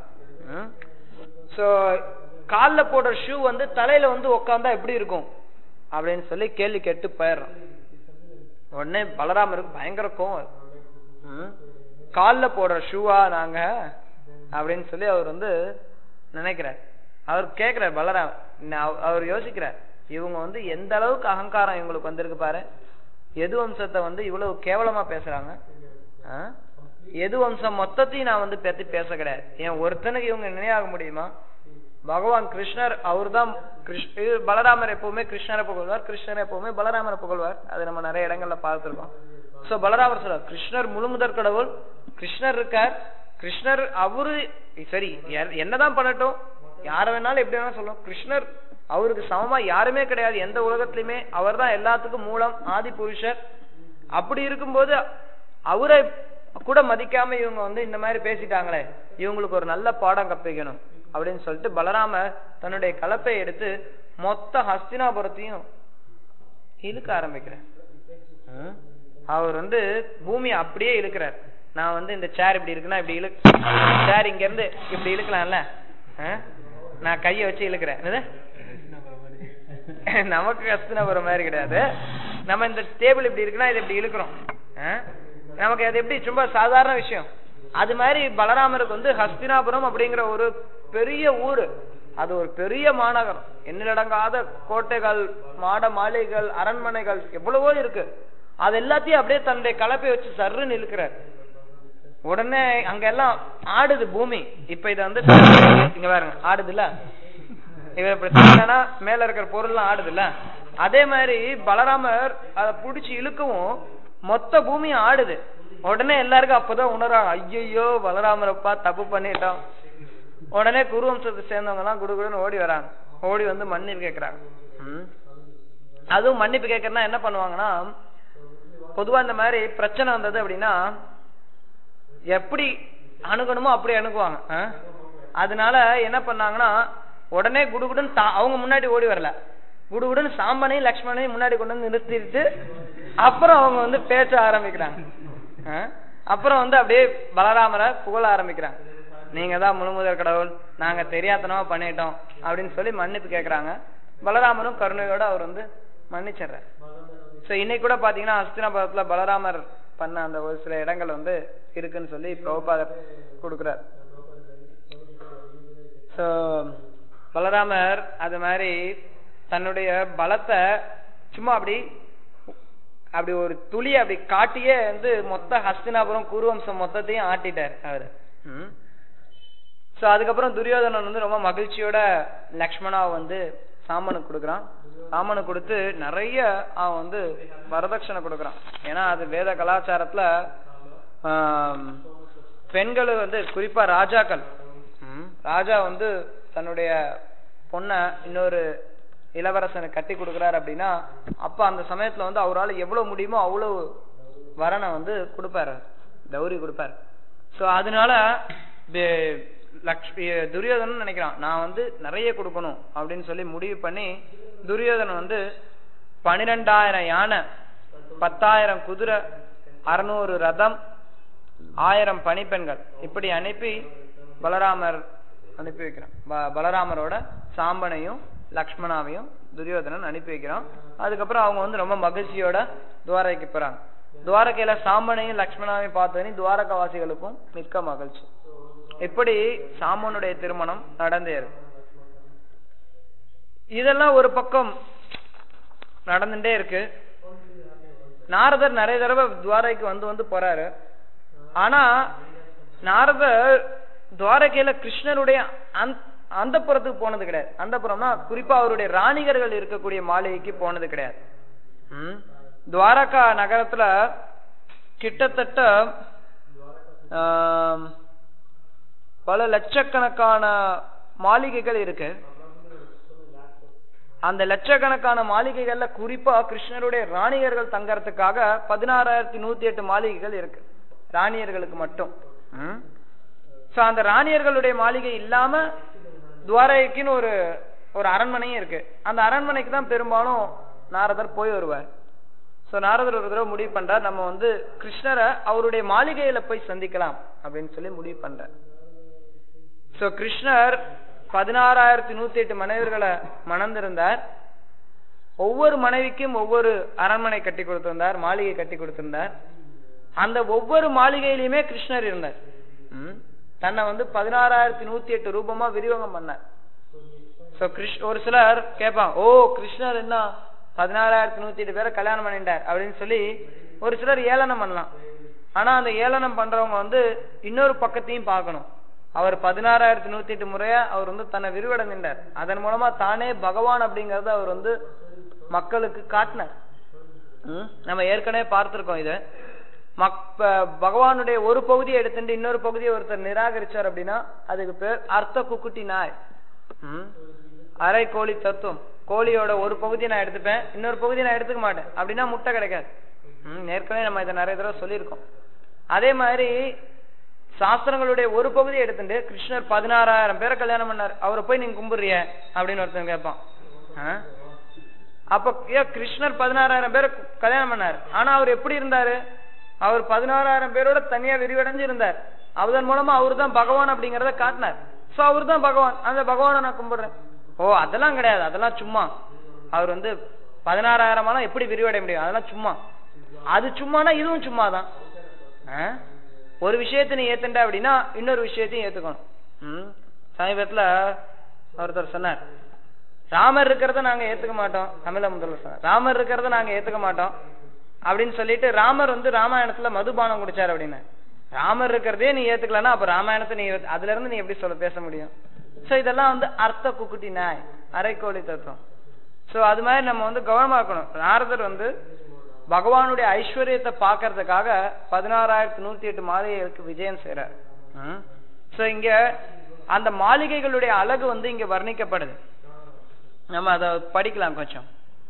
Speaker 2: சோ கால்ல போடுற ஷூ வந்து தலையில வந்து உக்காந்தா எப்படி இருக்கும் அப்படின்னு சொல்லி கேள்வி கேட்டு போயிடுறான் உடனே பலராமருக்கு பயங்கர கோவம் வருது. ம்? கால்ல போடுற ஷூவா நாங்க அப்படின்னு சொல்லி அவர் வந்து நினைக்கிறார் அவர் கேக்குறார் பலராம் நா- அவர் யோசிக்கிறார் இவங்க வந்து எந்த அளவுக்கு அகங்காரம் இவங்களுக்கு வந்திருக்கு பாரு எது வம்சத்தை வந்து இவ்வளவு கேவலமா பேசுறாங்க ஆ? எது வம்சம் மொத்தத்தையும் நான் வந்து பத்தி பேச கிடையாது ஏன் ஒருத்தனுக்கு இவங்க நினையாக முடியுமா பகவான் கிருஷ்ணர் அவர்தான் கிருஷ் இது பலராமர் எப்பவுமே கிருஷ்ணரை புகழ்வார் கிருஷ்ணர் எப்பவுமே பலராமரை புகழ்வார் அது நம்ம நிறைய இடங்கள்ல பார்த்திருக்கோம் சோ பலராமர் சொல்றார் கிருஷ்ணர் முழுமுதற் கடவுள் கிருஷ்ணர் இருக்கார் கிருஷ்ணர் அவரு சரி எ- என்னதான் பண்ணட்டும் யார வேணாலும் எப்படி வேணாலும் சொல்லலாம் கிருஷ்ணர் அவருக்கு சமமா யாருமே கிடையாது எந்த உலகத்திலுமே அவர்தான் எல்லாத்துக்கும் மூலம் ஆதி புருஷர் அப்படி இருக்கும்போது அவரை கூட மதிக்காம இவங்க வந்து இந்த மாதிரி பேசிட்டாங்களே இவங்களுக்கு ஒரு நல்ல பாடம் கற்பிக்கணும் அப்படின்னு சொல்லிட்டு பலராமர் தன்னுடைய கலப்பை எடுத்து மொத்த ஹஸ்தினாபுரத்தையும் இழுக்க ஆரம்பிக்கிறார் ம்? அவர் வந்து பூமியை அப்படியே இழுக்கிறார் நான் வந்து இந்த சேர் இப்படி இருக்குன்னா இப்படி இழு சேர் இங்க இருந்து இப்படி இழுக்கலாம்ல ஆ? நான் கையை வச்சு இழுக்கிறேன் என்னது நமக்கு ஹஸ்தினாபுரம் மாதிரி கிடையாது நம்ம இந்த டேபிள் இப்படி இருக்குன்னா இதை இப்படி இழுக்கிறோம் ஆ? நமக்கு அது எப்படி சும்மா சாதாரண விஷயம் அது மாதிரி பலராமருக்கு வந்து ஹஸ்தினாபுரம் அப்படிங்கிற ஒரு பெரிய ஊரு அது ஒரு பெரிய மாநகரம் எண்ணிலடங்காத கோட்டைகள் மாட மாளிகைகள் அரண்மனைகள் எவ்வளவோ இருக்கு அது எல்லாத்தையும் அப்படியே தன்னுடைய கலப்பை வச்சு சர்ருன்னு இழுக்கிறார் உடனே அங்க எல்லாம் ஆடுது பூமி இப்ப இத வந்து இங்க பாருங்க ஆடுதுல்ல இவர் இப்படி தட்டினா மேல இருக்கிற பொருள்லாம் ஆடுதுல்ல அதே மாதிரி பலராமர் அதை புடிச்சு இழுக்கவும் மொத்த பூமியும் ஆடுது உடனே எல்லாருக்கும் அப்பதான் உணர்றாங்க ஐயையோ பலராமரப்பா தப்பு பண்ணிட்டோம் உடனே குருவம்சத்தை சேர்ந்தவங்க எல்லாம் குடுகுடுன்னு ஓடி வராங்க ஓடி வந்து மன்னிப்பு கேக்குறாங்க ம். அதுவும் மன்னிப்பு கேட்கறதுனா என்ன பண்ணுவாங்கன்னா பொதுவா இந்த மாதிரி பிரச்சனை வந்தது அப்படின்னா எப்படி அணுகணுமோ அப்படி அணுகுவாங்க ஆ? அதனால என்ன பண்ணாங்கன்னா உடனே குடுகுடுன்னு தா- அவங்க முன்னாடி ஓடி வரல குடுகுடுன்னு சாம்பனையும் லக்ஷ்மணையும் முன்னாடி கொண்டு வந்து நிறுத்திட்டு அப்புறம் அவங்க வந்து பேச ஆரம்பிக்கிறாங்க ஆ? அப்புறம் வந்து அப்படியே பலராமரை புகழ ஆரம்பிக்கிறாங்க நீங்க தான் முழுமுதல் கடவுள் நாங்க தெரியாதனமா பண்ணிட்டோம் அப்படின்னு சொல்லி மன்னிப்பு கேக்குறாங்க பலராமரும் கருணையோட அவர் வந்து மன்னிச்சிடுறார் சோ இன்னைக்கு கூட பாத்தீங்கன்னா ஹஸ்தினாபுரத்துல பலராமர் பண்ண அந்த ஒரு சில இடங்கள் வந்து இருக்குன்னு சொல்லி பிரபுபாதர் கொடுக்கிறார் சோ பலராமர் அது மாதிரி தன்னுடைய பலத்தை சும்மா அப்படி அப்படி ஒரு துளி அப்படி காட்டியே வந்து மொத்த ஹஸ்தினாபுரம் குருவம்சம் மொத்தத்தையும் ஆட்டிட்டார் அவரு சோ அதுக்கப்புறம் துரியோதனன் வந்து ரொம்ப மகிழ்ச்சியோட லக்ஷ்மணாவை வந்து சாமனுக்கு கொடுக்குறான் சாமனுக்கு கொடுத்து நிறைய அவன் வந்து வரதட்சணை கொடுக்குறான் ஏன்னா அது வேத கலாச்சாரத்துல ஆம், பெண்கள் வந்து குறிப்பா ராஜாக்கள் ம், ராஜா வந்து தன்னுடைய பொண்ண இன்னொரு இளவரசனுக்கு கட்டி கொடுக்குறாரு அப்படின்னா அப்ப அந்த சமயத்துல வந்து அவரால் எவ்வளவு முடியுமோ அவ்வளவு வரனை வந்து கொடுப்பாரு தௌரி கொடுப்பாரு சோ அதனால பே- லக்ஷ்மி துரியோதனன் நினைக்கிறான் நான் வந்து நிறைய கொடுக்கணும் அப்படின்னு சொல்லி முடிவு பண்ணி துரியோதனன் வந்து பனிரெண்டாயிரம் யானை பத்தாயிரம் குதிரை அறுநூறு ரதம் ஆயிரம் பணிப்பெண்கள் இப்படி அனுப்பி பலராமர் அனுப்பி வைக்கிறான் ப- பலராமரோட சாம்பனையும் லக்ஷ்மணாவையும் துரியோதனன் அனுப்பி வைக்கிறான் அதுக்கப்புறம் அவங்க வந்து ரொம்ப மகிழ்ச்சியோட துவாரகைக்கு போறாங்க துவாரகையில சாம்பனையும் லக்ஷ்மணாவையும் பார்த்தோன்னே துவாரகவாசிகளுக்கும் மிக்க மகிழ்ச்சி இப்படி சாமனுடைய திருமணம் நடந்தேறு இதெல்லாம் ஒரு பக்கம் நடந்துட்டே இருக்கு நாரதர் நிறைய தடவை துவாரகைக்கு வந்து வந்து போறாரு ஆனா நாரதர் துவாரகையில கிருஷ்ணருடைய அந்த புறத்துக்கு போனது கிடையாது அந்த புறம்னா குறிப்பா அவருடைய ராணிகர்கள் இருக்கக்கூடிய மாளிகைக்கு போனது கிடையாது ம். துவாரகா நகரத்துல கிட்டத்தட்ட ஆம், பல லட்சக்கணக்கான மாளிகைகள் இருக்கு அந்த லட்சக்கணக்கான மாளிகைகள்ல குறிப்பா கிருஷ்ணருடைய ராணியர்கள் தங்கறதுக்காக பதினாறாயிரத்தி நூத்தி எட்டு மாளிகைகள் இருக்கு ராணியர்களுக்கு மட்டும் சோ அந்த ராணியர்களுடைய மாளிகை இல்லாம துவாரகைக்குன்னு ஒரு ஒரு அரண்மனையும் இருக்கு அந்த அரண்மனைக்கு தான் பெரும்பாலும் நாரதர் போய் வருவார் சோ நாரதர் ஒரு தடவை முடிவு பண்றார் நம்ம வந்து கிருஷ்ணரை அவருடைய மாளிகையில போய் சந்திக்கலாம் அப்படின்னு சொல்லி முடிவு பண்றார் சோ கிருஷ்ணர் பதினாறாயிரத்தி நூத்தி எட்டு மனைவர்களை மணந்திருந்தார் ஒவ்வொரு மனைவிக்கும் ஒவ்வொரு அரண்மனை கட்டி கொடுத்திருந்தார் மாளிகை கட்டி கொடுத்திருந்தார் அந்த ஒவ்வொரு மாளிகையிலுமே கிருஷ்ணர் இருந்தார் ம். தன்னை வந்து பதினாறாயிரத்தி நூத்தி எட்டு ரூபமா விரிவகம் பண்ணார் சோ கிருஷ் ஒரு சிலர் கேட்பான் ஓ கிருஷ்ணர் என்ன பதினாறாயிரத்தி நூத்தி எட்டு பேரை கல்யாணம் பண்ணிட்டார் அப்படின்னு சொல்லி ஒரு சிலர் ஏளனம் பண்ணலாம் ஆனா அந்த ஏளனம் பண்றவங்க வந்து இன்னொரு பக்கத்தையும் பார்க்கணும் அவர் பதினாறாயிரத்தி நூத்தி எட்டு முறையா அவர் வந்து தன்னை விரிவடைந்தார் அதன் மூலமா தானே பகவான் அப்படிங்கறத அவர் வந்து மக்களுக்கு காட்டினார் ம்? நம்ம ஏற்கனவே பார்த்திருக்கோம் இத மக் ப- பகவானுடைய ஒரு பகுதியை எடுத்துட்டு இன்னொரு பகுதியை ஒருத்தர் நிராகரிச்சார் அப்படின்னா அதுக்கு பேர் அர்த்த குக்குட்டி நாய் ம்? அரை கோழி தத்துவம் கோழியோட ஒரு பகுதியை நான் எடுத்துப்பேன் இன்னொரு பகுதியை நான் எடுத்துக்க மாட்டேன் அப்படின்னா முட்டை கிடைக்காது ம், ஏற்கனவே நம்ம இதை நிறைய தடவை சொல்லியிருக்கோம் அதே மாதிரி சாஸ்திரங்களுடைய ஒரு பகுதியை எடுத்துட்டு கிருஷ்ணர் பதினாறாயிரம் பேரை கல்யாணம் பண்ணார் அவரை போய் நீங்க கும்பிடுறிய அப்படின்னு ஒருத்தன் கேட்பான் ஆ? அப்ப ஏன் கிருஷ்ணர் பதினாறாயிரம் பேரை கு- கல்யாணம் பண்ணார் ஆனா அவர் எப்படி இருந்தாரு அவர் பதினாறாயிரம் பேரோட தனியா விரிவடைஞ்சு இருந்தார் அதன் மூலமா அவர் தான் பகவான் அப்படிங்கறத காட்டினார் சோ அவர் தான் பகவான் அந்த பகவானை நான் கும்பிடுறேன் ஓ அதெல்லாம் கிடையாது அதெல்லாம் சும்மா அவர் வந்து பதினாறாயிரமாலாம் எப்படி விரிவடைய முடியும் அதெல்லாம் சும்மா அது சும்மானா இதுவும் சும்மா தான் ஒரு விஷயத்தை நீ ஏத்துட்ட அப்படின்னா இன்னொரு விஷயத்தையும் ஏத்துக்கணும் ம். சமீபத்துல ஒருத்தர் சொன்னார் ராமர் இருக்கிறத நாங்க ஏத்துக்க மாட்டோம் தமிழ முதல்வர் சொன்னார் ராமர் இருக்கிறத நாங்க ஏத்துக்க மாட்டோம் அப்படின்னு சொல்லிட்டு ராமர் வந்து ராமாயணத்துல மதுபானம் குடிச்சார் அப்படின்னு ராமர் இருக்கிறதே நீ ஏத்துக்கலன்னா அப்ப ராமாயணத்தை நீ ஏத்து- அதுல இருந்து நீ எப்படி சொல்ல பேச முடியும் சோ இதெல்லாம் வந்து அர்த்த குக்குட்டி நாய் அரைக்கோழி தத்துவம் சோ அது மாதிரி நம்ம வந்து கவனமா இருக்கணும் நாரதர் வந்து பகவானுடைய ஐஸ்வர்யத்தை பார்க்கறதுக்காக பதினாறாயிரத்தி நூத்தி எட்டு மாளிகைகளுக்கு விஜயம் செய்யறார் சோ இங்க அந்த மாளிகைகளுடைய அழகு வந்து இங்க வர்ணிக்கப்படுது நம்ம அத படிக்கலாம் கொஞ்சம்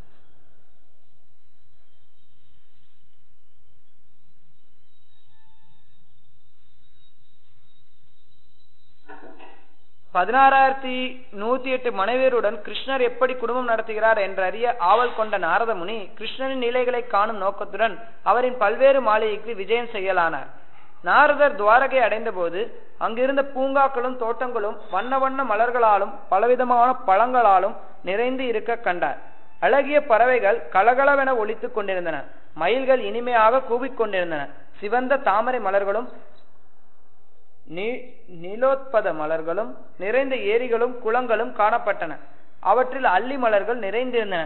Speaker 2: பதினாறாயிரத்தி நூத்தி எட்டு மனைவியருடன் கிருஷ்ணர் எப்படி குடும்பம் நடத்துகிறார் என்றறிய ஆவல் கொண்ட நாரத முனி கிருஷ்ணரின் நிலைகளை காணும் நோக்கத்துடன் அவரின் பல்வேறு மாளிகைக்கு விஜயம் செய்யலானார் நாரதர் துவாரகை அடைந்தபோது அங்கிருந்த பூங்காக்களும் தோட்டங்களும் வண்ண வண்ண மலர்களாலும் பலவிதமான பழங்களாலும் நிறைந்து இருக்க கண்டார் அழகிய பறவைகள் கலகலவென ஒலித்துக் கொண்டிருந்தன மயில்கள் இனிமையாக கூவிக் கொண்டிருந்தன சிவந்த தாமரை மலர்களும் நீ- நீலோத்பத மலர்களும் நிறைந்த ஏரிகளும் குளங்களும் காணப்பட்டன அவற்றில் அல்லி மலர்கள் நிறைந்திருந்தன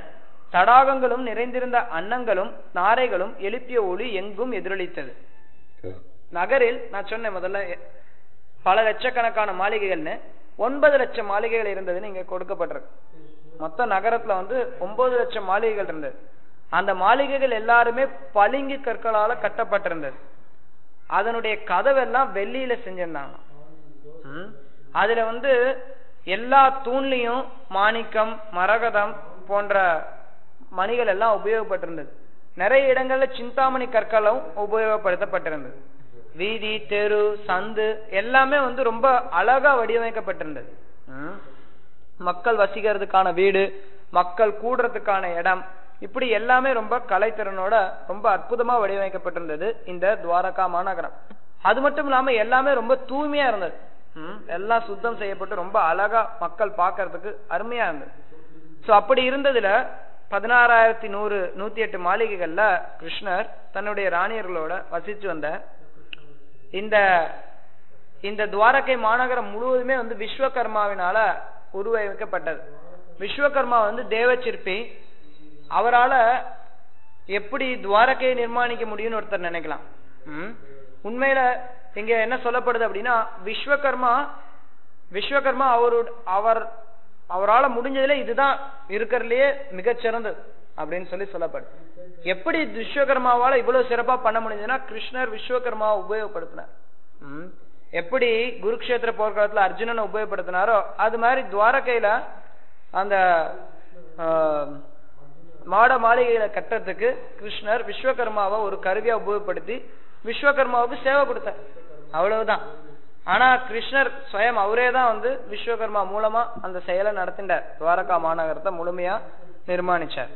Speaker 2: தடாகங்களும் நிறைந்திருந்த அன்னங்களும் நாரைகளும் எழுப்பிய ஒளி எங்கும் எதிரொலித்தது நகரில் நான் சொன்னேன் முதல்ல எ- பல லட்சக்கணக்கான மாளிகைகள்னு ஒன்பது லட்சம் மாளிகைகள் இருந்ததுன்னு இங்க கொடுக்கப்பட்டிருக்கு மொத்த நகரத்துல வந்து ஒன்பது லட்சம் மாளிகைகள் இருந்தது அந்த மாளிகைகள் எல்லாருமே பளிங்கு கற்களால கட்டப்பட்டிருந்தது அதனுடைய கதவெல்லாம் வெள்ளியில செஞ்சிருந்தாங்க ம். அதுல வந்து எல்லா தூண்லயும் மாணிக்கம் மரகதம் போன்ற மணிகள் எல்லாம் உபயோகப்பட்டிருந்தது நிறைய இடங்கள்ல சிந்தாமணி கற்களும் உபயோகப்படுத்தப்பட்டிருந்தது வீதி தெரு சந்து எல்லாமே வந்து ரொம்ப அழகா வடிவமைக்கப்பட்டிருந்தது ம். மக்கள் வசிக்கிறதுக்கான வீடு மக்கள் கூடுறதுக்கான இடம் இப்படி எல்லாமே ரொம்ப கலைத்திறனோட ரொம்ப அற்புதமா வடிவமைக்கப்பட்டிருந்தது இந்த துவாரகா மாநகரம் அது மட்டும் இல்லாம எல்லாமே ரொம்ப தூய்மையா இருந்தது ம், எல்லாம் சுத்தம் செய்யப்பட்டு ரொம்ப அழகா மக்கள் பார்க்கிறதுக்கு அருமையா இருந்தது சோ அப்படி இருந்ததுல பதினாறாயிரத்தி நூறு நூத்தி எட்டு மாளிகைகள்ல கிருஷ்ணர் தன்னுடைய ராணியர்களோட வசிச்சு வந்த இந்த இந்த துவாரகை மாநகரம் முழுவதுமே வந்து விஸ்வகர்மாவினால உருவமைக்கப்பட்டது விஸ்வகர்மா வந்து தேவச்சிற்பி அவரால எப்படி துவாரகையை நிர்மாணிக்க முடியும்னு ஒருத்தர் நினைக்கலாம் ம்? உண்மையில இங்க என்ன சொல்லப்படுது அப்படின்னா விஸ்வகர்மா விஸ்வகர்மா அவரு அவர் அவரால முடிஞ்சதுல இதுதான் இருக்கிறதுலயே மிகச்சிறந்தது அப்படின்னு சொல்லி சொல்லப்படுது எப்படி விஸ்வகர்மாவால இவ்வளவு சிறப்பா பண்ண முடிஞ்சதுன்னா கிருஷ்ணர் விஸ்வகர்மாவை உபயோகப்படுத்தினார் ம். எப்படி குருக்ஷேத்திர போர்க்களத்துல அர்ஜுனனை உபயோகப்படுத்தினாரோ அது மாதிரி துவாரகையில அந்த ஆஹ், மாட மாளிகைகளை கட்டுறதுக்கு கிருஷ்ணர் விஸ்வகர்மாவை ஒரு கருவியா உபயோகப்படுத்தி விஸ்வகர்மாவுக்கு சேவை கொடுத்தார் அவ்வளவுதான் ஆனா கிருஷ்ணர் ஸ்வயம் அவரே தான் வந்து விஸ்வகர்மா மூலமா அந்த செயலை நடத்தினார் துவாரகா மாநகரத்தை முழுமையா நிர்மாணிச்சார்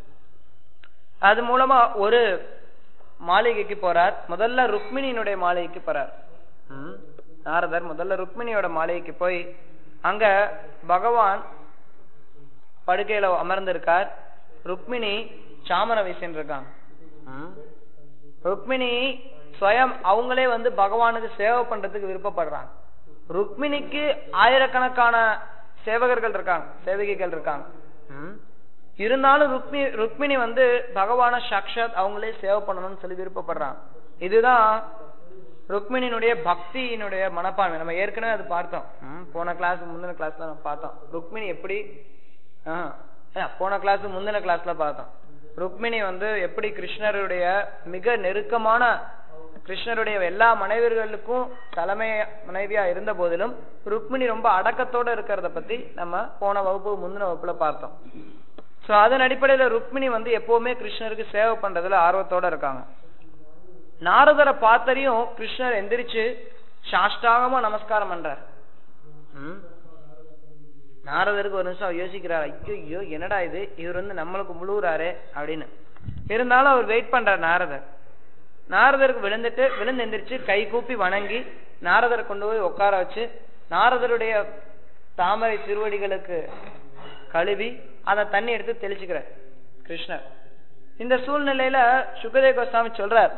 Speaker 2: அது மூலமா ஒரு மாளிகைக்கு போறார் முதல்ல ருக்மிணியினுடைய மாளிகைக்கு போறார் ம். நாரதர் முதல்ல ருக்மிணியோட மாளிகைக்கு போய் அங்க பகவான் படுக்கையில அமர்ந்திருக்கார் ருக்மிணி சாமர வீசின்னு இருக்காங்க ம். ருக்மிணி ஸ்வயம் அவங்களே வந்து பகவானுக்கு சேவை பண்றதுக்கு விருப்பப்படுறாங்க ருக்மிணிக்கு ஆயிரக்கணக்கான சேவகர்கள் இருக்காங்க சேவகிகள் இருக்காங்க ம். இருந்தாலும் ருக்மி ருக்மிணி வந்து பகவான சாக்ஷாத் அவங்களே சேவை பண்ணணும்னு சொல்லி விருப்பப்படுறாங்க இதுதான் ருக்மிணியினுடைய பக்தியினுடைய மனப்பான்மை நம்ம ஏற்கனவே அது பார்த்தோம் ம், போன கிளாஸ் முந்தின கிளாஸ்ல நம்ம பார்த்தோம் ருக்மிணி எப்படி ஆ, அதான், போன கிளாஸ் முந்தின கிளாஸ்ல பார்த்தோம் ருக்மிணி வந்து எப்படி கிருஷ்ணருடைய மிக நெருக்கமான கிருஷ்ணருடைய எல்லா மனைவியர்களுக்கும் தலைமை மனைவியா இருந்த போதிலும் ருக்மிணி ரொம்ப அடக்கத்தோட இருக்கிறத பத்தி நம்ம போன வகுப்பு முந்தின வகுப்புல பார்த்தோம் சோ அதன் அடிப்படையில ருக்மிணி வந்து எப்பவுமே கிருஷ்ணருக்கு சேவை பண்றதுல ஆர்வத்தோட இருக்காங்க நாரதரை பார்த்தறியும் கிருஷ்ணர் எந்திரிச்சு சாஷ்டாகமா நமஸ்காரம் பண்றார் ம். நாரதருக்கு ஒரு நிமிஷம் அவர் யோசிக்கிறார் ஐயோ ஐயோ என்னடா இது இவர் வந்து நம்மளுக்கு முழுகுறாரு அப்படின்னு இருந்தாலும் அவர் வெயிட் பண்றார் நாரதர் நாரதருக்கு விழுந்துட்டு விழுந்து எந்திரிச்சு கை கூப்பி வணங்கி நாரதரை கொண்டு போய் உட்கார வச்சு நாரதருடைய தாமரை திருவடிகளுக்கு கழுவி அதை தண்ணி எடுத்து தெளிச்சுக்கிறார் கிருஷ்ணர் இந்த சூழ்நிலையில சுகதேவ கோஸ்வாமி சொல்றார்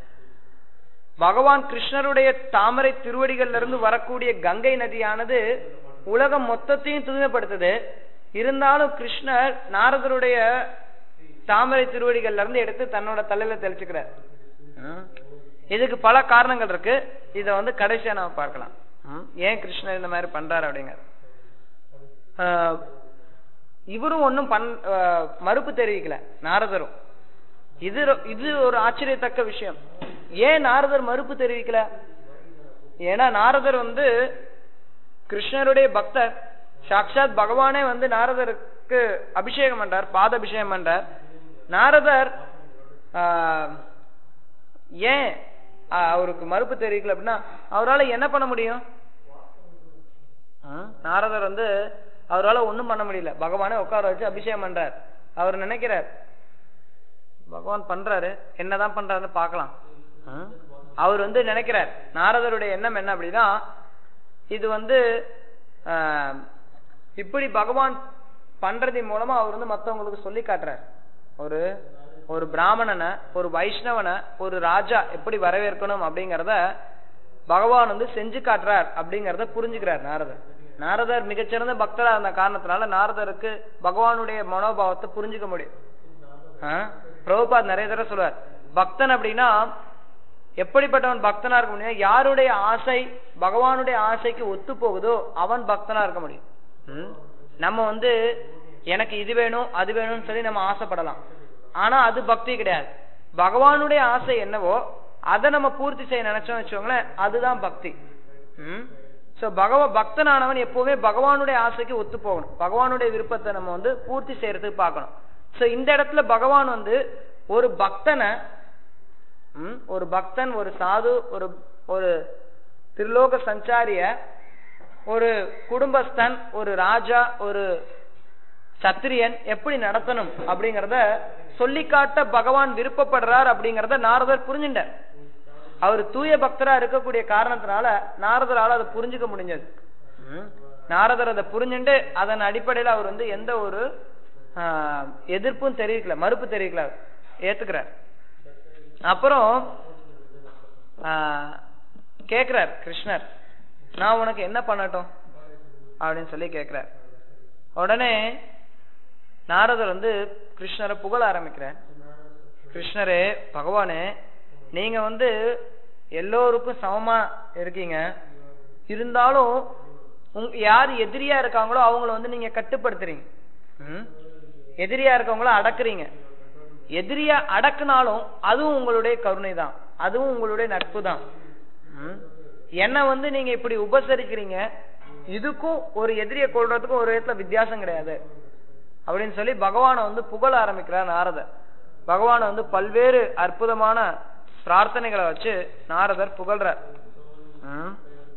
Speaker 2: பகவான் கிருஷ்ணருடைய தாமரை திருவடிகள்ல இருந்து வரக்கூடிய கங்கை நதியானது உலகம் மொத்தத்தையும் தூய்மைப்படுத்துது இருந்தாலும் கிருஷ்ணர் நாரதருடைய தாமரை திருவடிகள்ல இருந்து எடுத்து தன்னோட தலையில தெளிச்சுக்கிறார் ம். இதுக்கு பல காரணங்கள் இருக்கு இத வந்து கடைசியா நாம பார்க்கலாம் ம். ஏன் கிருஷ்ணர் இந்த மாதிரி பண்றாரு அப்படிங்கிற ஆஹ், இவரும் ஒன்னும் பண் ஆஹ், மறுப்பு தெரிவிக்கல நாரதரும் இது ரொ- இது ஒரு ஆச்சரியத்தக்க விஷயம் ஏன் நாரதர் மறுப்பு தெரிவிக்கல ஏன்னா நாரதர் வந்து கிருஷ்ணருடைய பக்தர் சாக்ஷாத் பகவானே வந்து நாரதருக்கு அபிஷேகம் பண்றார் பாத அபிஷேகம் பண்றார் நாரதர் ஆஹ், ஏன் ஆஹ், அவருக்கு மறுப்பு தெரிவிக்கல அப்படின்னா அவரால என்ன பண்ண முடியும் ஆஹ், நாரதர் வந்து அவரால ஒண்ணும் பண்ண முடியல பகவானே உட்கார வச்சு அபிஷேகம் பண்றார் அவர் நினைக்கிறார் பகவான் பண்றாரு என்னதான் பண்றாருன்னு பார்க்கலாம் ஆஹ், அவர் வந்து நினைக்கிறார் நாரதருடைய எண்ணம் என்ன அப்படின்னா இது வந்து ஆஹ், இப்படி பகவான் பண்றதின் மூலமா அவர் வந்து மத்தவங்களுக்கு சொல்லி காட்டுறார் ஒரு ஒரு பிராமணனை ஒரு வைஷ்ணவனை ஒரு ராஜா எப்படி வரவேற்கணும் அப்படிங்கறத பகவான் வந்து செஞ்சு காட்டுறார் அப்படிங்கறத புரிஞ்சுக்கிறார் நாரதர் நாரதர் மிகச்சிறந்த பக்தரா இருந்த காரணத்தினால நாரதருக்கு பகவானுடைய மனோபாவத்தை புரிஞ்சுக்க முடியும் ஆ? பிரபுபாத் நிறைய தடவை சொல்லுவார் பக்தன் அப்படின்னா எப்படிப்பட்டவன் பக்தனா இருக்க முடியும் யாருடைய ஆசை பகவானுடைய ஆசைக்கு ஒத்து போகுதோ அவன் பக்தனா இருக்க முடியும் ம்? நம்ம வந்து எனக்கு இது வேணும் அது வேணும்னு சொல்லி நம்ம ஆசைப்படலாம் ஆனா அது பக்தி கிடையாது பகவானுடைய ஆசை என்னவோ அதை நம்ம பூர்த்தி செய்ய நினைச்சோம் வச்சுக்கோங்களேன் அதுதான் பக்தி ம் சோ பகவ பக்தனானவன் எப்பவுமே பகவானுடைய ஆசைக்கு ஒத்து போகணும் பகவானுடைய விருப்பத்தை நம்ம வந்து பூர்த்தி செய்யறதுக்கு பார்க்கணும் சோ இந்த இடத்துல பகவான் வந்து ஒரு பக்தனை ம், ஒரு பக்தன் ஒரு சாது ஒரு ஒரு திருலோக சஞ்சாரிய ஒரு குடும்பஸ்தன் ஒரு ராஜா ஒரு சத்திரியன் எப்படி நடத்தணும் அப்படிங்கறத சொல்லி காட்ட பகவான் விருப்பப்படுறார் அப்படிங்கறத நாரதர் புரிஞ்சுட்டார் அவர் தூய பக்தரா இருக்கக்கூடிய காரணத்தினால நாரதரால அதை புரிஞ்சுக்க முடிஞ்சது ம். நாரதர் அதை புரிஞ்சுட்டு அதன் அடிப்படையில அவர் வந்து எந்த ஒரு ஆஹ், எதிர்ப்பும் தெரிவிக்கல மறுப்பு தெரிவிக்கல ஏத்துக்கிறார் அப்புறம் ஆஹ், கேக்குறார் கிருஷ்ணர் நான் உனக்கு என்ன பண்ணட்டும் அப்படின்னு சொல்லி கேக்குறார் உடனே நாரதர் வந்து கிருஷ்ணரை புகழ ஆரம்பிக்கிறார் கிருஷ்ணரே பகவானே நீங்க வந்து எல்லோருக்கும் சமமா இருக்கீங்க இருந்தாலும் உங்க யார் எதிரியா இருக்காங்களோ அவங்கள வந்து நீங்க கட்டுப்படுத்துறீங்க ம்? எதிரியா இருக்கவங்கள அடக்குறீங்க எதிரியா அடக்குனாலும் அதுவும் உங்களுடைய கருணை தான் அதுவும் உங்களுடைய நட்பு தான் ம்? என்னை வந்து நீங்க இப்படி உபசரிக்கிறீங்க இதுக்கும் ஒரு எதிரியை கொள்றதுக்கும் ஒரு விதத்துல வித்தியாசம் கிடையாது அப்படின்னு சொல்லி பகவானை வந்து புகழ ஆரம்பிக்கிறார் நாரதர் பகவானை வந்து பல்வேறு அற்புதமான பிரார்த்தனைகளை வச்சு நாரதர் புகழ்றார் ம்.